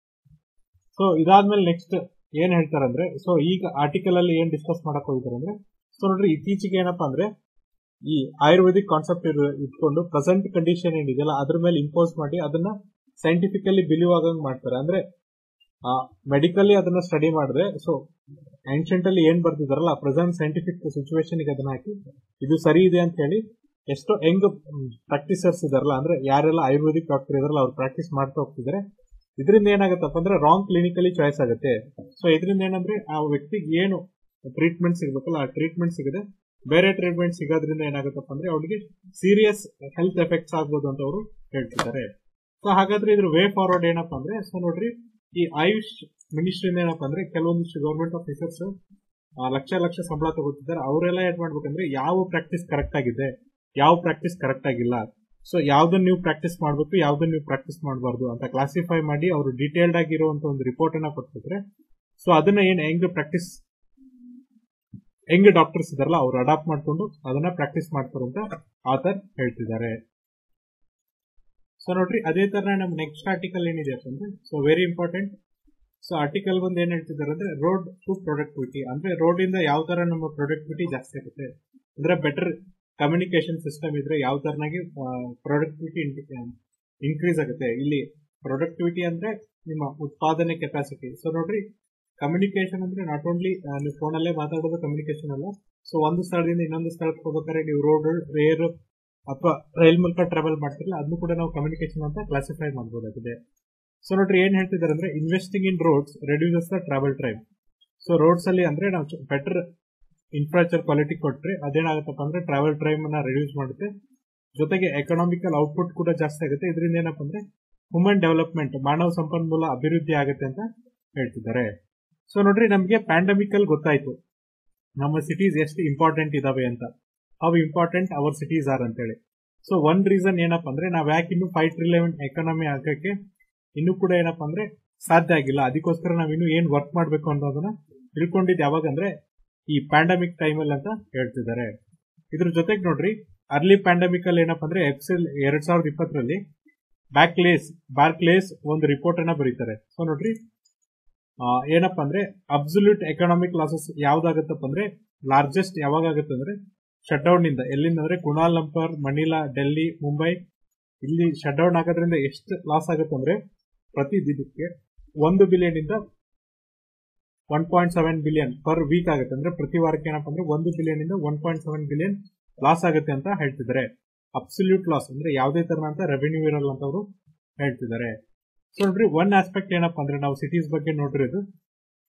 ಸೊ ಇದಾದ್ಮೇಲೆ ನೆಕ್ಸ್ಟ್ ಏನ್ ಹೇಳ್ತಾರೆ ಅಂದ್ರೆ ಸೊ ಈಗ ಆರ್ಟಿಕಲ್ ಅಲ್ಲಿ ಏನ್ ಡಿಸ್ಕಸ್ ಮಾಡಕ್ ಹೋಗಿದ್ದಾರೆ ಅಂದ್ರೆ ಸೊ ನೋಡ್ರಿ ಇತ್ತೀಚೆಗೆ ಏನಪ್ಪಾ ಅಂದ್ರೆ ಈ ಆಯುರ್ವೇದಿಕ್ ಕಾನ್ಸೆಪ್ಟ್ ಇಟ್ಕೊಂಡು ಪ್ರೆಸೆಂಟ್ ಕಂಡೀಷನ್ ಏನಿದೆಯಲ್ಲ ಅದ್ರ ಮೇಲೆ ಇಂಪೋಸ್ ಮಾಡಿ ಅದನ್ನ ಸೈಂಟಿಫಿಕಲಿ ಬಿಲೀವ್ ಆಗಂಗ್ ಮಾಡ್ತಾರೆ ಅಂದ್ರೆ ಮೆಡಿಕಲಿ ಅದನ್ನ ಸ್ಟಡಿ ಮಾಡಿದ್ರೆ ಸೊ ಆನ್ಷಿಯಂಟ್ ಅಲ್ಲಿ ಏನ್ ಬರ್ತಿದಾರಲ್ಲ ಪ್ರೆಸೆಂಟ್ ಸೈಂಟಿಫಿಕ್ ಸಿಚುವೇಶನ್ ಅದನ್ನ ಹಾಕಿ ಇದು ಸರಿ ಇದೆ ಅಂತ ಹೇಳಿ ಎಷ್ಟೋ ಹೆಂಗ್ ಪ್ರಾಕ್ಟೀಸರ್ಸ್ ಇದಾರಲ್ಲ ಅಂದ್ರೆ ಯಾರೆಲ್ಲ ಆಯುರ್ವೇದಿಕ್ ಡಾಕ್ಟರ್ ಇದಾರಲ್ಲ ಅವ್ರು ಪ್ರಾಕ್ಟೀಸ್ ಮಾಡ್ತಾ ಹೋಗ್ತಿದ್ದಾರೆ ಇದರಿಂದ ಏನಾಗುತ್ತಪ್ಪ ಅಂದ್ರೆ ರಾಂಗ್ ಕ್ಲಿನಿಕಲಿ ಚಾಯ್ಸ್ ಆಗುತ್ತೆ ಸೊ ಇದರಿಂದ ಏನಂದ್ರೆ ಆ ವ್ಯಕ್ತಿಗೆ ಏನು ಟ್ರೀಟ್ಮೆಂಟ್ ಸಿಗ್ಬೇಕಲ್ಲ ಆ ಟ್ರೀಟ್ಮೆಂಟ್ ಸಿಗದೆ ಬೇರೆ ಟ್ರೀಟ್ಮೆಂಟ್ ಸಿಗೋದ್ರಿಂದ ಏನಾಗುತ್ತಪ್ಪ ಅಂದ್ರೆ ಅವಳಿಗೆ ಸೀರಿಯಸ್ ಹೆಲ್ತ್ ಎಫೆಕ್ಟ್ಸ್ ಆಗ್ಬೋದು ಅಂತ ಅವರು ಹೇಳ್ತಿದ್ದಾರೆ ಸೊ ಹಾಗಾದ್ರೆ ಇದ್ರ ವೇ ಫಾರ್ವರ್ಡ್ ಏನಪ್ಪಾ ಅಂದ್ರೆ ಸೊ ನೋಡ್ರಿ ಈ ಆಯುಷ್ ಮಿನಿಸ್ಟ್ರಿಯಿಂದ ಏನಪ್ಪಾ ಅಂದ್ರೆ ಕೆಲವೊಂದಿಷ್ಟು ಗವರ್ಮೆಂಟ್ ಆಫೀಸರ್ಸ್ ಲಕ್ಷ ಲಕ್ಷ ಸಂಬಳ ತಗೋತಿದ್ದಾರೆ ಅವರೆಲ್ಲ ಏನ್ ಮಾಡ್ಬೇಕಂದ್ರೆ ಯಾವ ಪ್ರಾಕ್ಟೀಸ್ ಕರೆಕ್ಟ್ ಆಗಿದೆ ಯಾವ ಪ್ರಾಕ್ಟೀಸ್ ಕರೆಕ್ಟ್ ಆಗಿಲ್ಲ ಸೊ ಯಾವ್ದನ್ನ ನೀವು ಪ್ರಾಕ್ಟೀಸ್ ಮಾಡ್ಬೇಕು ಯಾವ್ದನ್ನ ನೀವು ಪ್ರಾಕ್ಟೀಸ್ ಮಾಡಬಾರ್ದು ಅಂತ ಕ್ಲಾಸಿಫೈ ಮಾಡಿ ಅವರು ಡೀಟೇಲ್ಡ್ ಆಗಿರುವಂತ ಒಂದು ರಿಪೋರ್ಟ್ ಅನ್ನ ಕೊಟ್ಬಿಟ್ರೆ ಸೊ ಅದನ್ನ ಏನ್ ಹೆಂಗ್ ಪ್ರಾಕ್ಟೀಸ್ ಹೆಂಗ್ ಡಾಕ್ಟರ್ಸ್ ಇದಾರಲ್ಲ ಅವ್ರು ಅಡಾಪ್ಟ್ ಮಾಡ್ಕೊಂಡು ಅದನ್ನ ಪ್ರಾಕ್ಟೀಸ್ ಮಾಡ್ತಾರೆ ಅಂತ ಆಥರ್ ಹೇಳ್ತಿದ್ದಾರೆ ಸೊ ನೋಡ್ರಿ ಅದೇ ತರ ನಮ್ ನೆಕ್ಸ್ಟ್ ಆರ್ಟಿಕಲ್ ಏನಿದೆ ಅಂತಂದ್ರೆ so very important so article ಬಂದು ಏನ್ ಹೇಳ್ತಿದ್ದಾರೆ ಅಂದ್ರೆ ರೋಡ್ ಟು ಪ್ರೊಡಕ್ಟಿವಿಟಿ ಅಂದ್ರೆ ರೋಡ್ ಇಂದ ಯಾವ ತರ ನಮ್ಮ ಪ್ರೊಡಕ್ಟಿವಿಟಿ ಜಾಸ್ತಿ ಆಗುತ್ತೆ ಅಂದ್ರೆ ಬೆಟರ್ ಕಮ್ಯುನಿಕೇಶನ್ ಸಿಸ್ಟಮ್ ಇದ್ರೆ ಯಾವ ತರನಾಗಿ ಪ್ರೊಡಕ್ಟಿವಿಟಿ ಇನ್ಕ್ರೀಸ್ ಆಗುತ್ತೆ ಇಲ್ಲಿ ಪ್ರೊಡಕ್ಟಿವಿಟಿ ಅಂದ್ರೆ ನಿಮ್ಮ ಉತ್ಪಾದನೆ ಕೆಪಾಸಿಟಿ ಸೊ ನೋಡ್ರಿ ಕಮ್ಯುನಿಕೇಶನ್ ಅಂದ್ರೆ ನಾಟ್ ಓನ್ಲಿ ನೀವು ಫೋನಲ್ಲೇ ಮಾತಾಡೋದು ಕಮ್ಯುನಿಕೇಶನ್ ಅಲ್ಲ ಸೊ ಒಂದು ಸ್ಥಳದಿಂದ ಇನ್ನೊಂದು ಸ್ಥಳಕ್ಕೆ ಹೋಗ್ಬೇಕಾದ್ರೆ ನೀವು ರೋಡ್ ರೇರ್ ಅಥವಾ ರೈಲ್ ಮೂಲಕ ಟ್ರಾವೆಲ್ ಮಾಡ್ತಿರಲ್ಲ ಅದನ್ನು ಕೂಡ ನಾವು ಕಮ್ಯುನಿಕೇಶನ್ ಅಂತ ಕ್ಲಾಸಿಫೈ ಮಾಡಬಹುದಾಗಿದೆ ಸೊ ನೋಡ್ರಿ ಏನ್ ಹೇಳ್ತಿದ್ದಾರೆ ಅಂದ್ರೆ investing in roads reduces the travel time so roads ಅಲ್ಲಿ ಅಂದ್ರೆ ನಾವು ಬೆಟರ್ ಇನ್ಫ್ರಾಸ್ಟ್ರಕ್ಚರ್ ಕ್ವಾಲಿಟಿ ಕೊಟ್ರೆ ಅದೇನಾಗುತ್ತಪ್ಪ ಅಂದ್ರೆ ಟ್ರಾವೆಲ್ ಟೈಮ್ ಅನ್ನ ರಿಡ್ಯೂಸ್ ಮಾಡುತ್ತೆ ಜೊತೆಗೆ ಎಕನಾಮಿಕಲ್ ಔಟ್ಪುಟ್ ಕೂಡ ಜಾಸ್ತಿ ಆಗುತ್ತೆ ಇದರಿಂದ ಏನಪ್ಪ ಅಂದ್ರೆ ಹ್ಯೂಮನ್ ಡೆವಲಪ್ಮೆಂಟ್ ಮಾನವ ಸಂಪನ್ಮೂಲ ಅಭಿವೃದ್ಧಿ ಆಗುತ್ತೆ ಅಂತ ಹೇಳ್ತಿದ್ದಾರೆ ಸೊ ನೋಡ್ರಿ ನಮಗೆ ಪ್ಯಾಂಡಮಿಕ್ ಅಲ್ಲಿ ಗೊತ್ತಾಯ್ತು ನಮ್ಮ ಸಿಟೀಸ್ ಎಷ್ಟು ಇಂಪಾರ್ಟೆಂಟ್ ಇದಾವೆ ಅಂತ how important our cities are ಅಂತೇಳಿ ಸೊ ಒನ್ ರೀಸನ್ ಏನಪ್ಪ ಅಂದ್ರೆ ನಾವ್ ಯಾಕೆ ಇನ್ನು ಫೈವ್ ಟ್ರಿಲಿಯನ್ ಎಕಾನಮಿ ಆಗಕ್ಕೆ ಇನ್ನು ಕೂಡ ಏನಪ್ಪ ಅಂದ್ರೆ ಸಾಧ್ಯ ಆಗಿಲ್ಲ ಅದಕ್ಕೋಸ್ಕರ ನಾವ್ ಇನ್ನು ಏನ್ ವರ್ಕ್ ಮಾಡ್ಬೇಕು ಅನ್ನೋದನ್ನ ತಿಳ್ಕೊಂಡಿದ್ ಯಾವಾಗ ಅಂದ್ರೆ ಈ ಪ್ಯಾಂಡಮಿಕ್ ಟೈಮಲ್ಲಿ ಅಂತ ಹೇಳ್ತಿದ್ದಾರೆ ಇದ್ರ ಜೊತೆಗೆ ನೋಡ್ರಿ ಅರ್ಲಿ ಪ್ಯಾಂಡಮಿಕ್ ಅಲ್ಲಿ ಏನಪ್ಪ ಅಂದ್ರೆ ಎಪ್ರಿಲ್ ಎರಡ್ ಸಾವಿರದ ಇಪ್ಪತ್ತರಲ್ಲಿ ಬ್ಯಾಕ್ಲೇಸ್ ಬಾರ್ಕ್ಲೇಸ್ ಒಂದು ರಿಪೋರ್ಟ್ ಅನ್ನ ಬರೀತಾರೆ ಸೊ ನೋಡ್ರಿ ಏನಪ್ಪಾ ಅಂದ್ರೆ ಅಬ್ಸಲ್ಯೂಟ್ ಎಕನಾಮಿಕ್ ಲಾಸಸ್ ಯಾವ್ದಾಗತ್ತಪ್ಪ ಅಂದ್ರೆ ಲಾರ್ಜೆಸ್ಟ್ ಯಾವಾಗ ಆಗುತ್ತೆ ಅಂದ್ರೆ ಶಟ್ ಡೌನ್ ಇಂದ ಎಲ್ಲಿಂದ ಅಂದ್ರೆ ಕುಣಾಲ್ ನಂಪರ್ ಮಣಿಲಾ ಡೆಲ್ಲಿ ಮುಂಬೈ ಇಲ್ಲಿ ಶಟ್ ಡೌನ್ ಆಗೋದ್ರಿಂದ ಎಷ್ಟು ಲಾಸ್ ಆಗುತ್ತೆ ಅಂದ್ರೆ ಪ್ರತಿ ದಿನಕ್ಕೆ ಒಂದು ಬಿಲಿಯನ್ ಇಂದ one point seven billion per week ಆಗುತ್ತೆ ಅಂದ್ರೆ ಪ್ರತಿ ವಾರಕ್ಕೆ ಏನಪ್ಪ ಅಂದ್ರೆ ಒಂದು ಬಿಲಿಯನ್ ಇಂದ one point seven billion loss ಆಗುತ್ತೆ ಅಂತ ಹೇಳ್ತಿದ್ದಾರೆ ಅಬ್ಸಲ್ಯೂಟ್ ಲಾಸ್ ಅಂದ್ರೆ ಯಾವುದೇ ತರನಂತ ರೆವೆನ್ಯೂ ಇರಲ್ಲ ಅಂತ ಅವರು ಹೇಳ್ತಿದ್ದಾರೆ ಸೊ ನೋಡ್ರಿ ಒನ್ ಆಸ್ಪೆಕ್ಟ್ ಏನಪ್ಪಾ ಅಂದ್ರೆ ನಾವು ಸಿಟೀಸ್ ಬಗ್ಗೆ ನೋಡಿರೋದು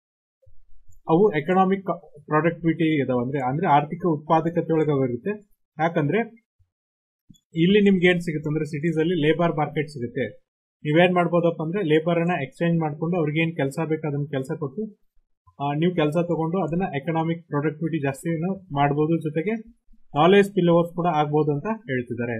ಅವು ಎಕನಾಮಿಕ್ ಪ್ರೊಡಕ್ಟಿವಿಟಿ ಇದಾವ ಅಂದ್ರೆ ಅಂದ್ರೆ ಆರ್ಥಿಕ ಉತ್ಪಾದಕತೆ ಒಳಗೆ ಇರುತ್ತೆ ಯಾಕಂದ್ರೆ ಇಲ್ಲಿ ನಿಮ್ಗೆ ಏನ್ ಸಿಗುತ್ತೆ ಅಂದ್ರೆ ಸಿಟೀಸ್ ಅಲ್ಲಿ ಲೇಬರ್ ಮಾರ್ಕೆಟ್ ಸಿಗುತ್ತೆ ನೀವೇನ್ ಮಾಡ್ಬೋದಪ್ಪ ಅಂದ್ರೆ ಲೇಬರ್ ಅನ್ನ ಎಕ್ಸ್ಚೇಂಜ್ ಮಾಡ್ಕೊಂಡು ಅವ್ರಿಗೆ ಏನ್ ಕೆಲಸ ಬೇಕು ಅದನ್ನ ಕೆಲಸ ಕೊಟ್ಟು ನೀವು ಕೆಲಸ ತಗೊಂಡು ಅದನ್ನ ಎಕನಾಮಿಕ್ ಪ್ರೊಡಕ್ಟಿವಿಟಿ ಜಾಸ್ತಿ ಮಾಡಬಹುದು ಜೊತೆಗೆ ನಾಲೆಜ್ ಸ್ಪಿಲ್ ಓವರ್ಸ್ ಕೂಡ ಆಗ್ಬಹುದು ಅಂತ ಹೇಳ್ತಿದ್ದಾರೆ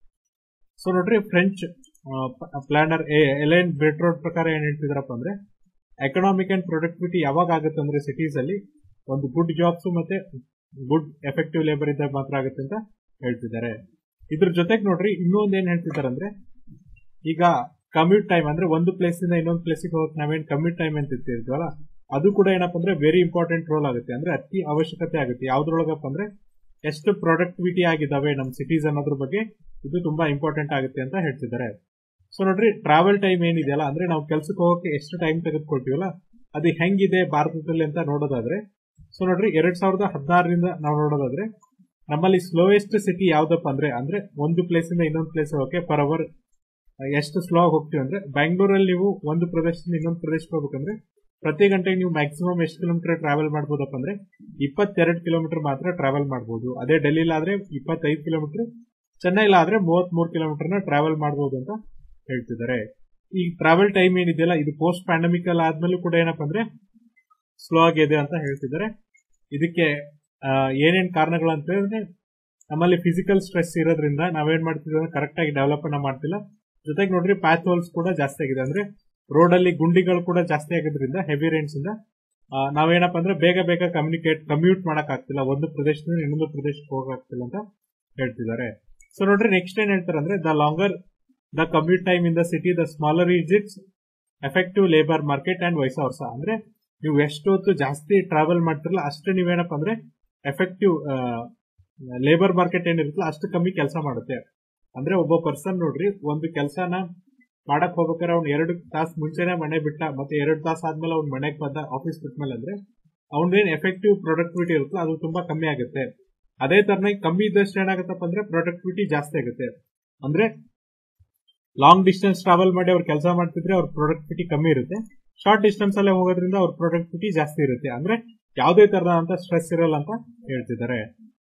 ಸೊ ನೋಡ್ರಿ ಫ್ರೆಂಚ್ ಪ್ಲಾನರ್ ಎಲೈನ್ ಬೆಟ್ರೋಡ್ ಪ್ರಕಾರ ಏನ್ ಹೇಳ್ತಿದಾರಪ್ಪ ಅಂದ್ರೆ ಎಕನಾಮಿಕ್ ಅಂಡ್ ಪ್ರೊಡಕ್ಟಿವಿಟಿ ಯಾವಾಗ ಆಗುತ್ತೆ ಅಂದ್ರೆ ಸಿಟೀಸ್ ಅಲ್ಲಿ ಒಂದು ಗುಡ್ ಜಾಬ್ಸ್ ಮತ್ತೆ ಗುಡ್ ಎಫೆಕ್ಟಿವ್ ಲೇಬರ್ ಇದ್ದಾಗ ಮಾತ್ರ ಆಗುತ್ತೆ ಅಂತ ಹೇಳ್ತಿದ್ದಾರೆ ಇದ್ರ ಜೊತೆಗೆ ನೋಡ್ರಿ ಇನ್ನೊಂದ್ ಏನ್ ಹೇಳ್ತಿದ್ದಾರೆ ಅಂದ್ರೆ ಈಗ ಕಮ್ಯೂಟ್ ಟೈಮ್ ಅಂದ್ರೆ ಒಂದು ಪ್ಲೇಸ್ ಇಂದ ಇನ್ನೊಂದು ಪ್ಲೇಸಿಗೆ ಹೋಗಕ್ ನಾವೇನ್ ಕಮ್ಯೂಟ್ ಟೈಮ್ ಅಂತ ಇರ್ತೀವಲ್ಲ ಅದು ಕೂಡ ಏನಪ್ಪ ಅಂದ್ರೆ ವೆರಿ ಇಂಪಾರ್ಟೆಂಟ್ ರೋಲ್ ಆಗುತ್ತೆ ಅಂದ್ರೆ ಅತಿ ಅವಶ್ಯಕತೆ ಆಗುತ್ತೆ ಯಾವ್ದ್ರೊಳಗಪ್ಪ ಅಂದ್ರೆ ಎಷ್ಟು ಪ್ರೊಡಕ್ಟಿವಿಟಿ ಆಗಿದಾವೆ ನಮ್ ಸಿಟೀಸ್ ಅನ್ನೋದ್ರ ಬಗ್ಗೆ ಇದು ತುಂಬಾ ಇಂಪಾರ್ಟೆಂಟ್ ಆಗುತ್ತೆ ಅಂತ ಹೇಳ್ತಿದ್ದಾರೆ ಸೊ ನೋಡ್ರಿ ಟ್ರಾವೆಲ್ ಟೈಮ್ ಏನಿದೆಯಲ್ಲ ಅಂದ್ರೆ ನಾವು ಕೆಲ್ಸಕ್ಕೆ ಹೋಗಕ್ಕೆ ಎಷ್ಟು ಟೈಮ್ ತೆಗೆದುಕೊಳ್ತೀವಲ್ಲ ಅದು ಹೆಂಗಿದೆ ಭಾರತದಲ್ಲಿ ಅಂತ ನೋಡೋದಾದ್ರೆ ಸೊ ನೋಡ್ರಿ ಎರಡ್ ಸಾವಿರದ ಹದಿನಾರರಿಂದ ನಾವು ನೋಡೋದಾದ್ರೆ ನಮ್ಮಲ್ಲಿ ಸ್ಲೋಯೆಸ್ಟ್ ಸಿಟಿ ಯಾವ್ದಪ್ಪ ಅಂದ್ರೆ ಅಂದ್ರೆ ಒಂದು ಪ್ಲೇಸ್ ಇಂದ ಇನ್ನೊಂದು ಪ್ಲೇಸ್ ಹೋಗಕ್ಕೆ ಪರ್ ಅವರ್ ಎಷ್ಟು ಸ್ಲೋ ಆಗಿ ಹೋಗ್ತೀವಿ ಅಂದ್ರೆ ಬ್ಯಾಂಗ್ಳೂರಲ್ಲಿ ನೀವು ಒಂದು ಪ್ರದೇಶದಿಂದ ಇನ್ನೊಂದು ಪ್ರದೇಶಕ್ಕೆ ಹೋಗ್ಬೇಕಂದ್ರೆ ಪ್ರತಿ ಗಂಟೆಗೆ ನೀವು ಮ್ಯಾಕ್ಸಿಮಮ್ ಎಷ್ಟು ಕಿಲೋಮೀಟರ್ ಟ್ರಾವೆಲ್ ಮಾಡ್ಬೋದಪ್ಪ ಅಂದ್ರೆ ಇಪ್ಪತ್ತೆರಡು ಕಿಲೋಮೀಟರ್ ಮಾತ್ರ ಟ್ರಾವೆಲ್ ಮಾಡಬಹುದು ಅದೇ ಡೆಲ್ಲಿಲಾದ್ರೆ ಇಪ್ಪತ್ತೈದು ಕಿಲೋಮೀಟರ್ ಚೆನ್ನೈಲಾದ್ರೆ ಮೂವತ್ತ್ ಮೂರು ಕಿಲೋಮೀಟರ್ ನ ಟ್ರಾವೆಲ್ ಮಾಡಬಹುದು ಅಂತ ಹೇಳ್ತಿದ್ದಾರೆ ಈ ಟ್ರಾವೆಲ್ ಟೈಮ್ ಏನಿದೆಯಲ್ಲ ಇದು ಪೋಸ್ಟ್ ಪ್ಯಾಂಡಮಿಕಲ್ ಆದ್ಮೇಲೂ ಕೂಡ ಏನಪ್ಪ ಅಂದ್ರೆ ಸ್ಲೋ ಆಗಿದೆ ಅಂತ ಹೇಳ್ತಿದ್ದಾರೆ ಇದಕ್ಕೆ ಏನೇನ್ ಕಾರಣಗಳಂತ ಹೇಳಿದ್ರೆ ನಮ್ಮಲ್ಲಿ ಫಿಸಿಕಲ್ ಸ್ಟ್ರೆಸ್ ಇರೋದ್ರಿಂದ ನಾವೇನ್ ಮಾಡ್ತಿದ್ವಿ ಕರೆಕ್ಟ್ ಆಗಿ ಡೆವಲಪ್ ಅನ್ನ ಮಾಡ್ತಿಲ್ಲ ಜೊತೆಗೆ ನೋಡ್ರಿ ಪ್ಯಾತ್ ಹೋಲ್ಸ್ ಕೂಡ ಜಾಸ್ತಿ ಆಗಿದೆ ಅಂದ್ರೆ ರೋಡ್ ಅಲ್ಲಿ ಗುಂಡಿಗಳು ಕೂಡ ಜಾಸ್ತಿ ಆಗಿದ್ರಿಂದ ಹೆವಿ ರೇನ್ಸ್ ಇಂದ ನಾವೇನಪ್ಪ ಅಂದ್ರೆ ಬೇಗ ಬೇಗ ಕಮ್ಯುನಿಕೇಟ್ ಕಮ್ಯೂಟ್ ಮಾಡಕ್ ಆಗ್ತಿಲ್ಲ ಒಂದು ಪ್ರದೇಶದಿಂದ ಇನ್ನೊಂದು ಪ್ರದೇಶಕ್ಕೆ ಹೋಗಕ್ತಿಲ್ಲ ಅಂತ ಹೇಳ್ತಿದ್ದಾರೆ ಸೊ ನೋಡ್ರಿ ನೆಕ್ಸ್ಟ್ ಏನ್ ಹೇಳ್ತಾರೆ ಅಂದ್ರೆ the longer the commute time in the city the smaller is its effective labour market and vice versa ಅಂದ್ರೆ ನೀವು ಎಷ್ಟು ಹೊತ್ತು ಜಾಸ್ತಿ ಟ್ರಾವೆಲ್ ಮಾಡ್ತಿರಲ್ಲ ಅಷ್ಟು ನೀವೇನಪ್ಪ ಅಂದ್ರೆ ಎಫೆಕ್ಟಿವ್ ಲೇಬರ್ ಮಾರ್ಕೆಟ್ ಏನಿರುತ್ತಲ್ಲ ಅಷ್ಟು ಕಮ್ಮಿ ಕೆಲಸ ಮಾಡುತ್ತೆ ಅಂದ್ರೆ ಒಬ್ಬ ಪರ್ಸನ್ ನೋಡ್ರಿ ಒಂದು ಕೆಲಸನ ಮಾಡಕ್ ಹೋಗ್ಬೇಕಾದ್ರೆ ಅವ್ನು ಎರಡು ತಾಸು ಮುಂಚೆನೆ ಮನೆ ಬಿಟ್ಟ ಮತ್ತೆ ಎರಡು ತಾಸು ಆದ್ಮೇಲೆ ಅವ್ನ ಮನೆಗೆ ಬಂದ ಆಫೀಸ್ ಬಿಟ್ಮೇಲೆ ಅಂದ್ರೆ ಅವ್ನೇನ್ ಎಫೆಕ್ಟಿವ್ ಪ್ರೊಡಕ್ಟಿವಿಟಿ ಇರುತ್ತಲ್ಲ ಅದು ತುಂಬಾ ಕಮ್ಮಿ ಆಗುತ್ತೆ ಅದೇ ತರನಾಗಿ ಕಮ್ಮಿ ಇದ್ದಷ್ಟು ಏನಾಗುತ್ತಪ್ಪ ಅಂದ್ರೆ ಪ್ರೊಡಕ್ಟಿವಿಟಿ ಜಾಸ್ತಿ ಆಗುತ್ತೆ ಅಂದ್ರೆ ಲಾಂಗ್ ಡಿಸ್ಟೆನ್ಸ್ ಟ್ರಾವೆಲ್ ಮಾಡಿ ಅವ್ರು ಕೆಲಸ ಮಾಡ್ತಿದ್ರೆ ಅವ್ರ ಪ್ರೊಡಕ್ಟಿವಿಟಿ ಕಮ್ಮಿ ಇರುತ್ತೆ ಶಾರ್ಟ್ ಡಿಸ್ಟೆನ್ಸ್ ಅಲ್ಲೇ ಹೋಗೋದ್ರಿಂದ ಅವ್ರ ಪ್ರೊಡಕ್ಟಿವಿಟಿ ಜಾಸ್ತಿ ಇರುತ್ತೆ ಅಂದ್ರೆ ಯಾವುದೇ ತರದಂತ ಸ್ಟ್ರೆಸ್ ಇರಲ್ಲ ಅಂತ ಹೇಳ್ತಿದ್ದಾರೆ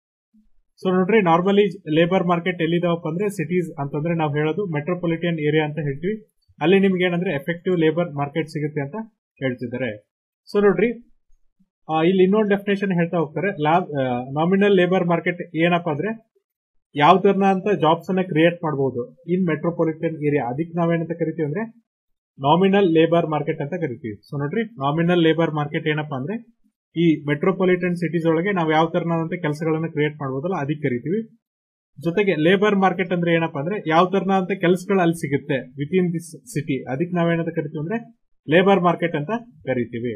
ಸೊ ನೋಡ್ರಿ ನಾರ್ಮಲಿ ಲೇಬರ್ ಮಾರ್ಕೆಟ್ ಎಲ್ಲಿದಾವಪ್ಪ ಅಂದ್ರೆ ಸಿಟೀಸ್ ಅಂತಂದ್ರೆ ನಾವು ಹೇಳೋದು ಮೆಟ್ರೋಪಾಲಿಟನ್ ಏರಿಯಾ ಅಂತ ಹೇಳ್ತೀವಿ ಅಲ್ಲಿ ನಿಮ್ಗೆ ಏನಂದ್ರೆ ಎಫೆಕ್ಟಿವ್ ಲೇಬರ್ ಮಾರ್ಕೆಟ್ ಸಿಗುತ್ತೆ ಅಂತ ಹೇಳ್ತಿದ್ದಾರೆ ಸೊ ನೋಡ್ರಿ ಇಲ್ಲಿ ಇನ್ನೊಂದು ಡೆಫಿನೇಷನ್ ಹೇಳ್ತಾ ಹೋಗ್ತಾರೆ ನಾಮಿನಲ್ ಲೇಬರ್ ಮಾರ್ಕೆಟ್ ಏನಪ್ಪಾ ಅಂದ್ರೆ ಯಾವ ತರನ ಅಂತ ಜಾಬ್ಸ್ ಅನ್ನ ಕ್ರಿಯೇಟ್ ಮಾಡಬಹುದು ಇನ್ ಮೆಟ್ರೋಪಾಲಿಟನ್ ಏರಿಯಾ ಅದಕ್ಕೆ ನಾವೇನಂತ ಕರಿತೀವಿ ಅಂದ್ರೆ ನಾಮಿನಲ್ ಲೇಬರ್ ಮಾರ್ಕೆಟ್ ಅಂತ ಕರಿತೀವಿ ಸೊ ನೋಡ್ರಿ ನಾಮಿನಲ್ ಲೇಬರ್ ಮಾರ್ಕೆಟ್ ಏನಪ್ಪಾ ಅಂದ್ರೆ ಈ ಮೆಟ್ರೋಪಾಲಿಟನ್ ಸಿಟೀಸ್ ಒಳಗೆ ನಾವು ಯಾವ ತರನಾದಂತ ಕೆಲಸಗಳನ್ನ ಕ್ರಿಯೇಟ್ ಮಾಡಬಹುದಲ್ಲ ಅದಕ್ಕೆ ಕರಿತೀವಿ ಜೊತೆಗೆ ಲೇಬರ್ ಮಾರ್ಕೆಟ್ ಅಂದ್ರೆ ಏನಪ್ಪಾ ಅಂದ್ರೆ ಯಾವ ತರನಾದಂತ ಕೆಲಸಗಳು ಅಲ್ಲಿ ಸಿಗುತ್ತೆ ವಿತ್ ಇನ್ ದಿಸ್ ಸಿಟಿ ಅದಕ್ಕೆ ನಾವೇನಂತ ಕರಿತೀವಿ ಅಂದ್ರೆ ಲೇಬರ್ ಮಾರ್ಕೆಟ್ ಅಂತ ಕರಿತೀವಿ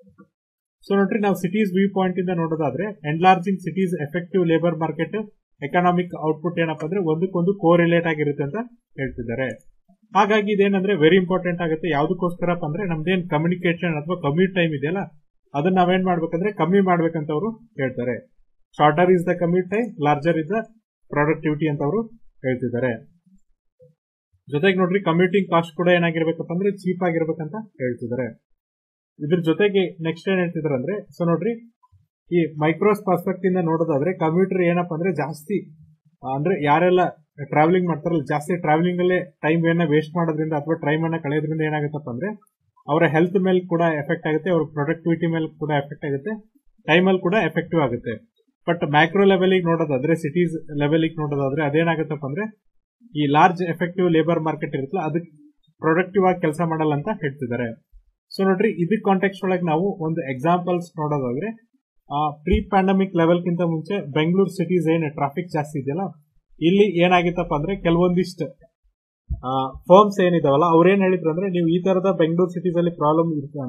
ಸೊ ನೋಡ್ರಿ ನಾವು ಸಿಟೀಸ್ ವ್ಯೂ ಪಾಯಿಂಟ್ ಇಂದ ನೋಡೋದಾದ್ರೆ enlarging cities effective labour market economic output ಏನಪ್ಪಾ ಅಂದ್ರೆ ಒಂದಕ್ಕೊಂದು ಕೋ ರಿಲೇಟ್ ಆಗಿರುತ್ತೆ ಅಂತ ಹೇಳ್ತಿದ್ದಾರೆ ಹಾಗಾಗಿ ಇದೇನಂದ್ರೆ ವೆರಿ ಇಂಪಾರ್ಟೆಂಟ್ ಆಗುತ್ತೆ ಯಾವ್ದಕ್ಕೋಸ್ಕರಪ್ಪ ಅಂದ್ರೆ ನಮ್ದೇನ್ ಕಮ್ಯುನಿಕೇಶನ್ ಅಥವಾ ಕಮ್ಯೂಟ್ ಟೈಮ್ ಇದೆಯಲ್ಲ ಅದನ್ನ ನಾವೇನ್ ಮಾಡ್ಬೇಕಂದ್ರೆ ಕಮ್ಮಿ ಮಾಡ್ಬೇಕಂತ ಅವರು ಹೇಳ್ತಾರೆ shorter is the commute time larger is the productivity ಅಂತ ಅವರು ಹೇಳ್ತಿದ್ದಾರೆ ಜೊತೆಗೆ ನೋಡ್ರಿ ಕಮ್ಯೂಟಿಂಗ್ ಕಾಸ್ಟ್ ಕೂಡ ಏನಾಗಿರ್ಬೇಕಪ್ಪ ಅಂದ್ರೆ ಚೀಪ್ ಆಗಿರ್ಬೇಕಂತ ಹೇಳ್ತಿದ್ದಾರೆ ಇದ್ರ ಜೊತೆಗೆ ನೆಕ್ಸ್ಟ್ ಏನ್ ಹೇಳ್ತಿದಾರೆ ಅಂದ್ರೆ ಸೊ ನೋಡ್ರಿ ಈ ಮೈಕ್ರೋಸ್ ಪರ್ಸ್ಪೆಕ್ಟ್ ಇಂದ ನೋಡೋದಾದ್ರೆ ಕಮ್ಯೂಟರ್ ಏನಪ್ಪಾ ಅಂದ್ರೆ ಜಾಸ್ತಿ ಅಂದ್ರೆ ಯಾರೆಲ್ಲ ಟ್ರಾವೆಲಿಂಗ್ ಮಾಡ್ತಾರಲ್ಲ ಜಾಸ್ತಿ ಟ್ರಾವೆಲಿಂಗ್ ಅಲ್ಲೇ ಟೈಮ್ ಏನ ವೇಸ್ಟ್ ಮಾಡೋದ್ರಿಂದ ಅಥವಾ ಟೈಮ್ ಅನ್ನ ಕಳೆಯೋದ್ರಿಂದ ಏನಾಗುತ್ತಪ್ಪ ಅಂದ್ರೆ ಅವರ ಹೆಲ್ತ್ ಮೇಲೆ ಕೂಡ ಎಫೆಕ್ಟ್ ಆಗುತ್ತೆ ಅವ್ರ ಪ್ರೊಡಕ್ಟಿವಿಟಿ ಮೇಲೆ ಕೂಡ ಎಫೆಕ್ಟ್ ಆಗುತ್ತೆ ಟೈಮ್ ಅಲ್ಲಿ ಕೂಡ ಎಫೆಕ್ಟಿವ್ ಆಗುತ್ತೆ ಬಟ್ ಮ್ಯಾಕ್ರೋ ಲೆವೆಲಿಗೆ ನೋಡೋದಾದ್ರೆ ಸಿಟೀಸ್ ಲೆವೆಲಿಗೆ ನೋಡೋದಾದ್ರೆ ಅದೇನಾಗುತ್ತಪ್ಪ ಅಂದ್ರೆ ಈ ಲಾರ್ಜ್ ಎಫೆಕ್ಟಿವ್ ಲೇಬರ್ ಮಾರ್ಕೆಟ್ ಇರುತ್ತಲ್ಲ ಅದಕ್ಕೆ ಪ್ರೊಡಕ್ಟಿವ್ ಆಗಿ ಕೆಲಸ ಮಾಡಲ್ಲ ಅಂತ ಹೇಳ್ತಿದ್ದಾರೆ ಸೊ ನೋಡ್ರಿ ಇದಕ್ ಕಾಂಟೆಕ್ಸ್ಟ್ ಒಳಗೆ ನಾವು ಒಂದು ಎಕ್ಸಾಂಪಲ್ಸ್ ನೋಡೋದಾದ್ರೆ ಪ್ರೀ ಪ್ಯಾಂಡಮಿಕ್ ಲೆವೆಲ್ಗಿಂತ ಮುಂಚೆ ಬೆಂಗಳೂರು ಸಿಟೀಸ್ ಏನು ಟ್ರಾಫಿಕ್ ಜಾಸ್ತಿ ಇದೆಯಲ್ಲ ಇಲ್ಲಿ ಏನಾಗಿತ್ತಪ್ಪ ಅಂದ್ರೆ ಕೆಲವೊಂದಿಷ್ಟು ಫರ್ಮ್ಸ್ ಏನಿದಾವಲ್ಲ ಅವ್ರೇನ್ ಹೇಳಿದ್ರು ಅಂದ್ರೆ ನೀವು ಈ ತರದ ಬೆಂಗಳೂರು ಸಿಟೀಸ್ ಅಲ್ಲಿ ಪ್ರಾಬ್ಲಮ್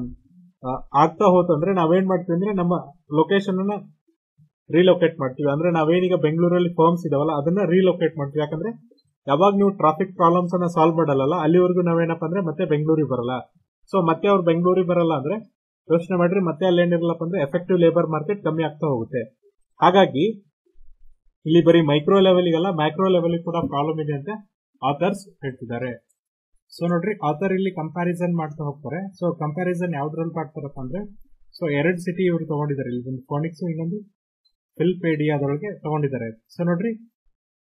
ಆಗ್ತಾ ಹೋತಂದ್ರೆ ನಾವೇನ್ ಮಾಡ್ತೀವಿ ಅಂದ್ರೆ ನಮ್ಮ ಲೊಕೇಶನ್ ಅನ್ನ ರೀಲೊಕೇಟ್ ಮಾಡ್ತೀವಿ ಅಂದ್ರೆ ನಾವೇನೀಗ ಬೆಂಗಳೂರಲ್ಲಿ ಫರ್ಮ್ಸ್ ಇದಾವಲ್ಲ ಅದನ್ನ ರೀಲೊಕೇಟ್ ಮಾಡ್ತೀವಿ ಯಾಕಂದ್ರೆ ಯಾವಾಗ ನೀವು ಟ್ರಾಫಿಕ್ ಪ್ರಾಬ್ಲಮ್ಸ್ ಅನ್ನ ಸಾಲ್ವ್ ಮಾಡಲ್ಲ ಅಲ್ಲಿವರೆಗೂ ನಾವೇನಪ್ಪ ಅಂದ್ರೆ ಮತ್ತೆ ಬೆಂಗಳೂರಿಗೆ ಬರಲ್ಲ ಸೊ ಮತ್ತೆ ಅವ್ರು ಬೆಂಗಳೂರಿಗೆ ಬರಲ್ಲ ಅಂದ್ರೆ ಯೋಚನೆ ಮಾಡ್ರಿ ಮತ್ತೆ ಅಲ್ಲಿ ಏನಿರಲ್ಲಪ್ಪ ಅಂದ್ರೆ ಎಫೆಕ್ಟಿವ್ ಲೇಬರ್ ಮಾರ್ಕೆಟ್ ಕಮ್ಮಿ ಆಗ್ತಾ ಹೋಗುತ್ತೆ ಹಾಗಾಗಿ ಇಲ್ಲಿ ಬರೀ ಮೈಕ್ರೋ ಲೆವೆಲ್ಗೆಲ್ಲ ಮ್ಯಾಕ್ರೋ ಲೆವೆಲ್ ಕೂಡ ಪ್ರಾಬ್ಲಮ್ ಇದೆ ಅಂತ ಆಥರ್ಸ್ ಹೇಳ್ತಿದ್ದಾರೆ ಸೊ ನೋಡ್ರಿ ಆಥರ್ ಇಲ್ಲಿ ಕಂಪ್ಯಾರಿಸನ್ ಮಾಡ್ತಾ ಹೋಗ್ತಾರೆ ಸೊ ಕಂಪ್ಯಾರಿಸನ್ ಯಾವ್ದ್ರಲ್ಲಿ ಮಾಡ್ತಾರಪ್ಪ ಅಂದ್ರೆ ಸೊ ಎರಡ್ ಸಿಟಿ ಇವರು ತಗೊಂಡಿದ್ದಾರೆ ಇಲ್ಲಿ ಒಂದು ಫೋನಿಕ್ಸ್ ಇನ್ನೊಂದು ಫಿಲ್ಪೇಡಿಯಾದೊಳಗೆ ತಗೊಂಡಿದ್ದಾರೆ ಸೊ ನೋಡ್ರಿ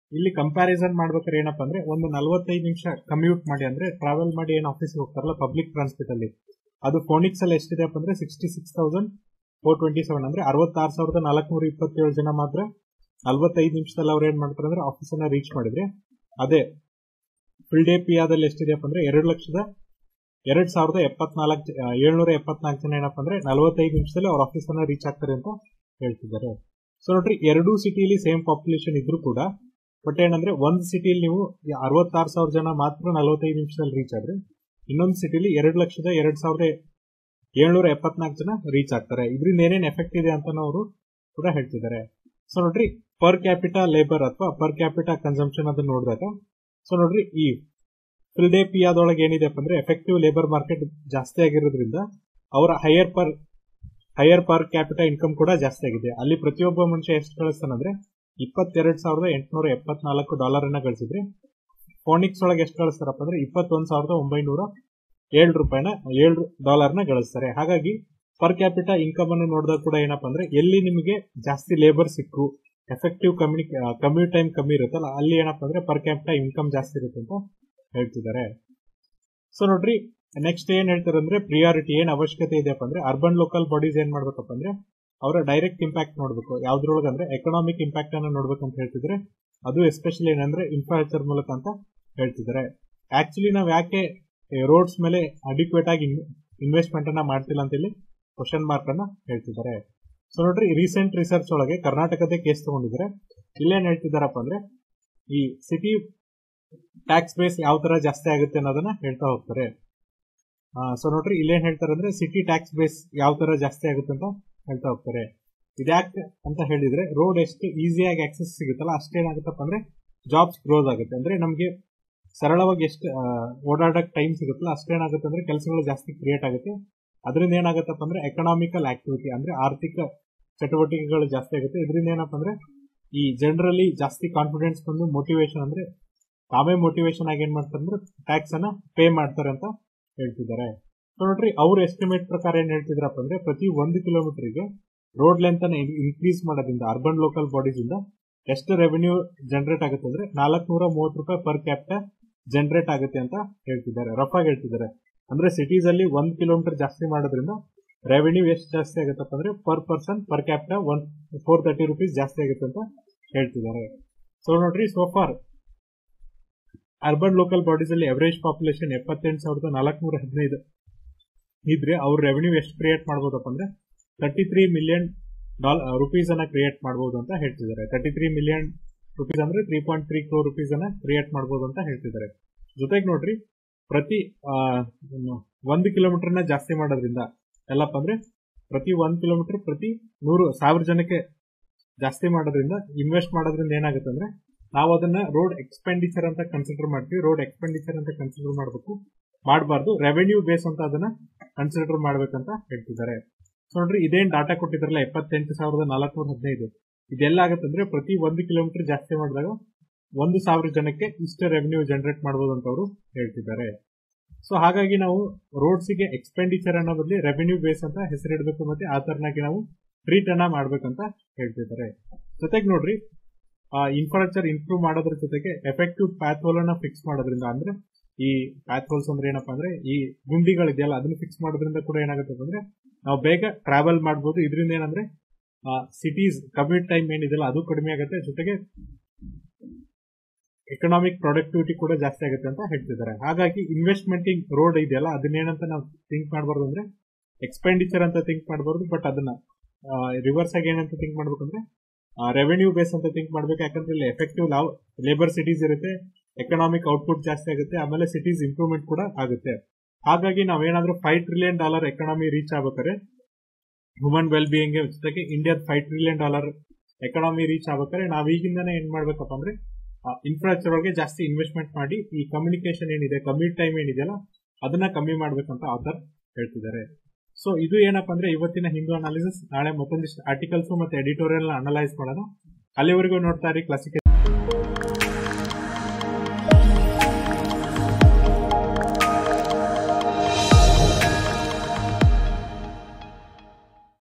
ಇಲ್ಲಿ ಕಂಪ್ಯಾರಿಸನ್ ಮಾಡ್ಬೇಕಾದ್ರೆ ಏನಪ್ಪಾ ಅಂದ್ರೆ ಒಂದು ನಲವತ್ತೈದು ನಿಮಿಷ ಕಮ್ಯೂಟ್ ಮಾಡಿ ಅಂದ್ರೆ ಟ್ರಾವೆಲ್ ಮಾಡಿ ಏನ್ ಆಫೀಸ್ಗೆ ಹೋಗ್ತಾರಲ್ಲ ಪಬ್ಲಿಕ್ ಟ್ರಾನ್ಸ್ಪೋರ್ಟ್ ಅಲ್ಲಿ ಅದು ಫೋನಿಕ್ಸ್ ಅಲ್ಲಿ ಎಷ್ಟಿದೆ ಅಂದ್ರೆ sixty six thousand four twenty seven ಅಂದ್ರೆ ಅರವತ್ತಾರು ಸಾವಿರದ ನಾಲ್ಕುನೂರ ಇಪ್ಪತ್ತೇಳು ಜನ ಮಾತ್ರ ನಲ್ವತ್ತೈದು ನಿಮಿಷದಲ್ಲಿ ಅವ್ರು ಏನ್ ಮಾಡ್ತಾರೆ ಅಂದ್ರೆ ಆಫೀಸ್ ಅನ್ನ ರೀಚ್ ಮಾಡಿದ್ರೆ ಅದೇ ಫುಲ್ ಡೇ ಪಿಯಾದಲ್ಲಿ ಎಷ್ಟಿದೆಯಪ್ಪ ಅಂದ್ರೆ ಎರಡು ಲಕ್ಷದ ಎರಡ್ ಸಾವಿರದ ಎಪ್ಪತ್ನಾಲ್ಕು ಏಳ್ನೂರ ಎಪ್ಪತ್ನಾಲ್ಕು ಜನ ಏನಪ್ಪ ಅಂದ್ರೆ ನಲವತ್ತೈದು ನಿಮಿಷದಲ್ಲಿ ಅವ್ರ ಆಫೀಸ್ ಅನ್ನ ರೀಚ್ ಆಗ್ತಾರೆ ಅಂತ ಹೇಳ್ತಿದ್ದಾರೆ ಸೊ ನೋಡ್ರಿ ಎರಡೂ ಸಿಟಿಲಿ ಸೇಮ್ ಪಾಪ್ಯುಲೇಷನ್ ಇದ್ರೂ ಕೂಡ ಬಟ್ ಏನಂದ್ರೆ ಒಂದ್ ಸಿಟಿಲಿ ನೀವು ಅರವತ್ತಾರು ಸಾವಿರ ಜನ ಮಾತ್ರ ನಲವತ್ತೈದು ನಿಮಿಷದಲ್ಲಿ ರೀಚ್ ಆದ್ರೆ ಇನ್ನೊಂದು ಸಿಟಿಲಿ ಎರಡು ಲಕ್ಷದ ಎರಡ್ ಸಾವಿರದ ಏಳ್ನೂರ ಎಪ್ಪತ್ನಾಲ್ಕು ಜನ ರೀಚ್ ಆಗ್ತಾರೆ ಇದರಿಂದ ಏನೇನ್ ಎಫೆಕ್ಟ್ ಇದೆ ಅಂತ ಅವರು ಕೂಡ ಹೇಳ್ತಿದ್ದಾರೆ ಸೊ ನೋಡ್ರಿ ಪರ್ ಕ್ಯಾಪಿಟಾ ಲೇಬರ್ ಅಥವಾ ಪರ್ ಕ್ಯಾಪಿಟಾ ಕನ್ಸಂಪ್ಷನ್ ಅದನ್ನ ನೋಡಿದಾಗ ಸೊ ನೋಡ್ರಿ ಈ ಫುಲ್ ಡೇ ಪಿ ಅದೊಳಗೆ ಏನಿದೆ ಅಂದ್ರೆ ಎಫೆಕ್ಟಿವ್ ಲೇಬರ್ ಮಾರ್ಕೆಟ್ ಜಾಸ್ತಿ ಆಗಿರೋದ್ರಿಂದ ಅವರ higher per higher per capita income ಕೂಡ ಜಾಸ್ತಿ ಆಗಿದೆ ಅಲ್ಲಿ ಪ್ರತಿಯೊಬ್ಬ ಮನುಷ್ಯ ಎಷ್ಟು ಗಳಿಸ್ತಾನಂದ್ರೆ ಇಪ್ಪತ್ತೆರಡು ಸಾವಿರದ ಎಂಟುನೂರ ಎಪ್ಪತ್ನಾಲ್ಕು ಡಾಲರ್ ಅನ್ನ ಗಳಿಸಿದ್ರೆ ಫೋನಿಕ್ಸ್ ಒಳಗೆ ಎಷ್ಟು ಗಳಿಸ್ತಾರಪ್ಪ ಅಂದ್ರೆ ಇಪ್ಪತ್ತೊಂದು ಸಾವಿರದ ಒಂಬೈನೂರ ಏಳು ರೂಪಾಯಿನ ಏಳು ಡಾಲರ್ ನ ಗಳಿಸ್ತಾರೆ ಹಾಗಾಗಿ ಪರ್ ಕ್ಯಾಪಿಟಾ ಇನ್ಕಮ್ ಅನ್ನು ನೋಡಿದಾಗ ಕೂಡ ಏನಪ್ಪಾ ಅಂದ್ರೆ ಎಲ್ಲಿ ನಿಮಗೆ ಜಾಸ್ತಿ ಲೇಬರ್ ಸಿಕ್ಕು ಎಫೆಕ್ಟಿವ್ ಕಮ್ಯುನಿ ಕಮ್ಯೂಟ್ ಟೈಮ್ ಕಮ್ಮಿ ಇರುತ್ತಲ್ಲ ಅಲ್ಲಿ ಏನಪ್ಪಾ ಅಂದ್ರೆ ಪರ್ ಕ್ಯಾಪಿಟಾ ಇನ್ಕಮ್ ಜಾಸ್ತಿ ಇರುತ್ತೆ ಅಂತ ಹೇಳ್ತಿದ್ದಾರೆ ಸೊ ನೋಡ್ರಿ ನೆಕ್ಸ್ಟ್ ಏನ್ ಹೇಳ್ತಾರೆ ಅಂದ್ರೆ ಪ್ರಿಯಾರಿಟಿ ಏನ್ ಅವಶ್ಯಕತೆ ಇದೆಯಪ್ಪ ಅಂದ್ರೆ ಅರ್ಬನ್ ಲೋಕಲ್ ಬಾಡೀಸ್ ಏನ್ ಮಾಡ್ಬೇಕಪ್ಪ ಅಂದ್ರೆ ಅವರ ಡೈರೆಕ್ಟ್ ಇಂಪ್ಯಾಕ್ಟ್ ನೋಡ್ಬೇಕು ಯಾವ್ದ್ರೊಳಗೆ ಅಂದ್ರೆ ಎಕನಾಮಿಕ್ ಇಂಪ್ಯಾಕ್ಟ್ ಅನ್ನ ನೋಡ್ಬೇಕಂತ ಹೇಳ್ತಿದ್ರೆ ಅದು ಎಸ್ಪೆಷಲಿ ಏನಂದ್ರೆ ಇನ್ಫ್ರಾಸ್ಟ್ರಕ್ಚರ್ ಮೂಲಕ ಅಂತ ಹೇಳ್ತಿದ್ದಾರೆ ಆಕ್ಚುಲಿ ನಾವ್ ಯಾಕೆ ರೋಡ್ಸ್ ಮೇಲೆ ಅಡಿಕ್ವೇಟ್ ಆಗಿ ಇನ್ವೆಸ್ಟ್ಮೆಂಟ್ ಅನ್ನ ಮಾಡ್ತಿಲ್ಲ ಅಂತ ಹೇಳಿ ಕ್ವಶನ್ ಮಾರ್ಕ್ ಅನ್ನ ಹೇಳ್ತಿದ್ದಾರೆ ಸೊ ನೋಡ್ರಿ ರೀಸೆಂಟ್ ರಿಸರ್ಚ್ ಒಳಗೆ ಕರ್ನಾಟಕದ ಕೇಸ್ ತಗೊಂಡಿದ್ರೆ ಇಲ್ಲೇನ್ ಹೇಳ್ತಿದಾರಪ್ಪ ಅಂದ್ರೆ ಈ ಸಿಟಿ ಟ್ಯಾಕ್ಸ್ ಬೇಸ್ ಯಾವ ತರ ಜಾಸ್ತಿ ಆಗುತ್ತೆ ಅನ್ನೋದನ್ನ ಹೇಳ್ತಾ ಹೋಗ್ತಾರೆ ಸೊ ನೋಡ್ರಿ ಇಲ್ಲೇನ್ ಹೇಳ್ತಾರೆ ಅಂದ್ರೆ ಸಿಟಿ ಟ್ಯಾಕ್ಸ್ ಬೇಸ್ ಯಾವ ತರ ಜಾಸ್ತಿ ಆಗುತ್ತೆ ಅಂತ ಹೇಳ್ತಾ ಹೋಗ್ತಾರೆ ಇದ್ಯಾಕೆ ಅಂತ ಹೇಳಿದ್ರೆ ರೋಡ್ ಎಷ್ಟು ಈಸಿಯಾಗಿ ಆಕ್ಸೆಸ್ ಸಿಗುತ್ತಲ್ಲ ಅಷ್ಟೇನಾಗುತ್ತಪ್ಪ ಅಂದ್ರೆ ಜಾಬ್ಸ್ ಗ್ರೋಸ್ ಆಗುತ್ತೆ ಅಂದ್ರೆ ನಮಗೆ ಸರಳವಾಗಿ ಎಷ್ಟು ಓಡಾಡಕ್ ಟೈಮ್ ಸಿಗುತ್ತಲ್ಲ ಅಷ್ಟೇನಾಗುತ್ತೆ ಅಂದ್ರೆ ಕೆಲಸಗಳು ಜಾಸ್ತಿ ಕ್ರಿಯೇಟ್ ಆಗುತ್ತೆ ಅದರಿಂದ ಏನಾಗುತ್ತಪ್ಪ ಅಂದ್ರೆ ಎಕನಾಮಿಕಲ್ ಆಕ್ಟಿವಿಟಿ ಅಂದ್ರೆ ಆರ್ಥಿಕ ಚಟುವಟಿಕೆಗಳು ಜಾಸ್ತಿ ಆಗುತ್ತೆ ಇದರಿಂದ ಏನಪ್ಪ ಅಂದ್ರೆ ಈ ಜನರಲ್ಲಿ ಜಾಸ್ತಿ ಕಾನ್ಫಿಡೆನ್ಸ್ ಬಂದು ಮೋಟಿವೇಶನ್ ಅಂದ್ರೆ ತಾವೇ ಮೋಟಿವೇಶನ್ ಆಗಿ ಏನ್ ಮಾಡ್ತಾರೆ ಅಂದ್ರೆ ಟ್ಯಾಕ್ಸ್ ಅನ್ನ ಪೇ ಮಾಡ್ತಾರೆ ಅಂತ ಹೇಳ್ತಿದ್ದಾರೆ ಸೊ ನೋಡ್ರಿ ಅವ್ರ ಎಸ್ಟಿಮೇಟ್ ಪ್ರಕಾರ ಏನ್ ಹೇಳ್ತಿದ್ರಪ್ಪ ಅಂದ್ರೆ ಪ್ರತಿ ಒಂದು ಕಿಲೋಮೀಟರ್ಗೆ ರೋಡ್ ಲೆಂತ್ ಅನ್ನ ಇನ್ಕ್ರೀಸ್ ಮಾಡೋದ್ರಿಂದ ಅರ್ಬನ್ ಲೋಕಲ್ ಬಾಡೀಸ್ ಇಂದ ಎಷ್ಟು ರೆವೆನ್ಯೂ ಜನರೇಟ್ ಆಗುತ್ತೆ ಅಂದ್ರೆ ನಾಲ್ಕನೂರ ಮೂವತ್ತು ರೂಪಾಯಿ ಪರ್ ಕ್ಯಾಪಿಟಲ್ ಜನರೇಟ್ ಆಗುತ್ತೆ ಅಂತ ಹೇಳ್ತಿದ್ದಾರೆ ರಫ್ ಆಗಿ ಹೇಳ್ತಿದ್ದಾರೆ ಅಂದ್ರೆ ಸಿಟೀಸ್ ಅಲ್ಲಿ ಒಂದ್ ಕಿಲೋಮೀಟರ್ ಜಾಸ್ತಿ ಮಾಡೋದ್ರಿಂದ ರೆವೆನ್ಯೂ ಎಷ್ಟು ಜಾಸ್ತಿ ಆಗುತ್ತಪ್ಪ ಅಂದ್ರೆ per person per capital one four thirty rupees ಜಾಸ್ತಿ ಆಗುತ್ತೆ ಅಂತ ಹೇಳ್ತಿದ್ದಾರೆ ಸೊ ನೋಡ್ರಿ ಸೋಫಾರ್ ಅರ್ಬನ್ ಲೋಕಲ್ ಬಾಡೀಸ್ ಅಲ್ಲಿ ಅವರೇಜ್ ಪಾಪ್ಯುಲೇಷನ್ ಎಪ್ಪತ್ತೆಂಟು ಸಾವಿರದ ನಾಲ್ಕನೂರ ಹದಿನೈದು ಇದ್ರೆ ಅವ್ರ ರೆವೆನ್ಯೂ ಎಷ್ಟು ಕ್ರಿಯೇಟ್ ಮಾಡ್ಬೋದಪ್ಪ ಅಂದ್ರೆ ತರ್ಟಿ ತ್ರೀ ಮಿಲಿಯನ್ ಡಾಲ್ ರುಪೀಸ್ ಅನ್ನ ಕ್ರಿಯೇಟ್ ಮಾಡಬಹುದು ಅಂತ ಹೇಳ್ತಿದ್ದಾರೆ ತರ್ಟಿ ತ್ರೀ ಮಿಲಿಯನ್ ರುಪೀಸ್ ಅಂದ್ರೆ ತ್ರೀ ಪಾಯಿಂಟ್ ತ್ರೀ ಕ್ರೋ ರುಪೀಸ್ ಅನ್ನ ಕ್ರಿಯೇಟ್ ಮಾಡಬಹುದು ಅಂತ ಹೇಳ್ತಿದ್ದಾರೆ ಜೊತೆಗೆ ನೋಡ್ರಿ ಪ್ರತಿ ಒಂದು ಕಿಲೋಮೀಟರ್ ನ ಜಾಸ್ತಿ ಮಾಡೋದ್ರಿಂದ ಎಲ್ಲಪ್ಪ ಅಂದ್ರೆ ಪ್ರತಿ ಒಂದ್ ಕಿಲೋಮೀಟರ್ ಪ್ರತಿ ನೂರು ಸಾವಿರ ಜನಕ್ಕೆ ಜಾಸ್ತಿ ಮಾಡೋದ್ರಿಂದ ಇನ್ವೆಸ್ಟ್ ಮಾಡೋದ್ರಿಂದ ಏನಾಗುತ್ತೆ ಅಂದ್ರೆ ನಾವು ಅದನ್ನ ರೋಡ್ ಎಕ್ಸ್ಪೆಂಡಿಚರ್ ಅಂತ ಕನ್ಸಿಡರ್ ಮಾಡ್ತೀವಿ ರೋಡ್ ಎಕ್ಸ್ಪೆಂಡಿಚರ್ ಅಂತ ಕನ್ಸಿಡರ್ ಮಾಡಬೇಕು ಮಾಡಬಾರ್ದು ರೆವೆನ್ಯೂ ಬೇಸ್ ಅಂತ ಅದನ್ನ ಕನ್ಸಿಡರ್ ಮಾಡ್ಬೇಕಂತ ಹೇಳ್ತಿದ್ದಾರೆ ಸೊ ನೋಡ್ರಿ ಇದೇನ್ ಡಾಟಾ ಕೊಟ್ಟಿದ್ರಲ್ಲ ಎಪ್ಪತ್ತೆಂಟು ಸಾವಿರದ ನಾಲ್ಕನೂರ ಹದಿನೈದು ಇದೆಲ್ಲ ಆಗುತ್ತಂದ್ರೆ ಪ್ರತಿ ಒಂದು ಕಿಲೋಮೀಟರ್ ಜಾಸ್ತಿ ಮಾಡಿದಾಗ ಒಂದು ಸಾವಿರ ಜನಕ್ಕೆ ಇಷ್ಟು ರೆವೆನ್ಯೂ ಜನರೇಟ್ ಮಾಡಬಹುದು ಅಂತ ಅವರು ಹೇಳ್ತಿದ್ದಾರೆ ಸೊ ಹಾಗಾಗಿ ನಾವು ರೋಡ್ಸ್ಗೆ ಎಕ್ಸ್ಪೆಂಡಿಚರ್ ಅನ್ನೋ ಬದಲಿ ರೆವೆನ್ಯೂ ಬೇಸ್ ಅಂತ ಹೆಸರಿಡಬೇಕು ಮತ್ತೆ ಆ ತರನಾಗಿ ನಾವು ಟ್ರೀಟ್ ಅನ್ನ ಮಾಡ್ಬೇಕಂತ ಹೇಳ್ತಿದ್ದಾರೆ ಜೊತೆಗೆ ನೋಡ್ರಿ ಇನ್ಫ್ರಾಸ್ಟ್ರಕ್ಚರ್ ಇಂಪ್ರೂವ್ ಮಾಡೋದ್ರ ಜೊತೆಗೆ ಎಫೆಕ್ಟಿವ್ ಪ್ಯಾತ್ ಹೋಲ್ ಅನ್ನ ಫಿಕ್ಸ್ ಮಾಡೋದ್ರಿಂದ ಅಂದ್ರೆ ಈ ಪ್ಯಾತ್ ಹೋಲ್ಸ್ ಅಂದ್ರೆ ಏನಪ್ಪಾ ಅಂದ್ರೆ ಈ ಗುಂಡಿಗಳಿದೆಯಲ್ಲ ಅದನ್ನ ಫಿಕ್ಸ್ ಮಾಡೋದ್ರಿಂದ ಕೂಡ ಏನಾಗುತ್ತೆ ಅಂದ್ರೆ ನಾವು ಬೇಗ ಟ್ರಾವೆಲ್ ಮಾಡಬಹುದು ಇದರಿಂದ ಏನಂದ್ರೆ ಸಿಟೀಸ್ ಕಮ್ಯೂಟ್ ಟೈಮ್ ಏನಿದೆಯಲ್ಲ ಅದು ಕಡಿಮೆ ಆಗುತ್ತೆ ಜೊತೆಗೆ ಎಕನಾಮಿಕ್ ಪ್ರೊಡಕ್ಟಿವಿಟಿ ಕೂಡ ಜಾಸ್ತಿ ಆಗುತ್ತೆ ಅಂತ ಹೇಳ್ತಿದ್ದಾರೆ ಹಾಗಾಗಿ ಇನ್ವೆಸ್ಟ್ಮೆಂಟಿಂಗ್ ರೋಡ್ ಇದೆಯಲ್ಲ ಅದನ್ನೇನಂತ ನಾವು ಥಿಂಕ್ ಮಾಡಬಾರ್ದು ಅಂದ್ರೆ ಎಕ್ಸ್ಪೆಂಡಿಚರ್ ಅಂತ ಥಿಂಕ್ ಮಾಡಬಾರ್ದು ಬಟ್ ಅದನ್ನ ರಿವರ್ಸ್ ಆಗಿ ಏನಂತ ಥಿಂಕ್ ಮಾಡ್ಬೇಕಂದ್ರೆ ರೆವೆನ್ಯೂ ಬೇಸ್ ಅಂತ ಥಿಂಕ್ ಮಾಡ್ಬೇಕು ಯಾಕಂದ್ರೆ ಇಲ್ಲಿ ಎಫೆಕ್ಟಿವ್ ಲಾವ್ ಲೇಬರ್ ಸಿಟೀಸ್ ಇರುತ್ತೆ ಎಕನಾಮಿಕ್ ಔಟ್ಪುಟ್ ಜಾಸ್ತಿ ಆಗುತ್ತೆ ಆಮೇಲೆ ಸಿಟೀಸ್ ಇಂಪ್ರೂವ್ಮೆಂಟ್ ಕೂಡ ಆಗುತ್ತೆ ಹಾಗಾಗಿ ನಾವೇನಾದ್ರೂ five trillion dollar economy reach ಆಗ್ಬೇಕಾದ್ರೆ ಹ್ಯೂಮನ್ ವೆಲ್ ಬೀಯಿಂಗ್ ಜೊತೆಗೆ ಇಂಡಿಯಾದ five trillion dollar economy reach ಆಗ್ಬೇಕಾದ್ರೆ ನಾವ್ ಈಗಿಂದಾನೇ ಏನ್ ಮಾಡ್ಬೇಕಪ್ಪ ಅಂದ್ರೆ ಇನ್ಫ್ರಾಸ್ಟ್ರಕ್ಚರ್ ಒಳಗೆ ಜಾಸ್ತಿ ಇನ್ವೆಸ್ಟ್ಮೆಂಟ್ ಮಾಡಿ ಈ ಕಮ್ಯುನಿಕೇಶನ್ ಏನಿದೆ ಕಮ್ಯೂಟ್ ಟೈಮ್ ಏನಿದೆಯಲ್ಲ ಅದನ್ನ ಕಮ್ಮಿ ಮಾಡ್ಬೇಕಂತ ಆಥರ್ ಹೇಳ್ತಿದ್ದಾರೆ ಸೊ ಇದು ಏನಪ್ಪಾ ಅಂದ್ರೆ ಇವತ್ತಿನ ಹಿಂದೂ ಅನಾಲಿಸಿಸ್ ನಾಳೆ ಮತ್ತೊಂದಿಷ್ಟು ಆರ್ಟಿಕಲ್ಸ್ ಮತ್ತೆ ಎಡಿಟೋರಿಯಲ್ ಅನಲೈಸ್ ಮಾಡೋಣ ಅಲ್ಲಿವರೆಗೂ ನೋಡ್ತಾ ಇರಿ ಕ್ಲಾಸಿಕಲ್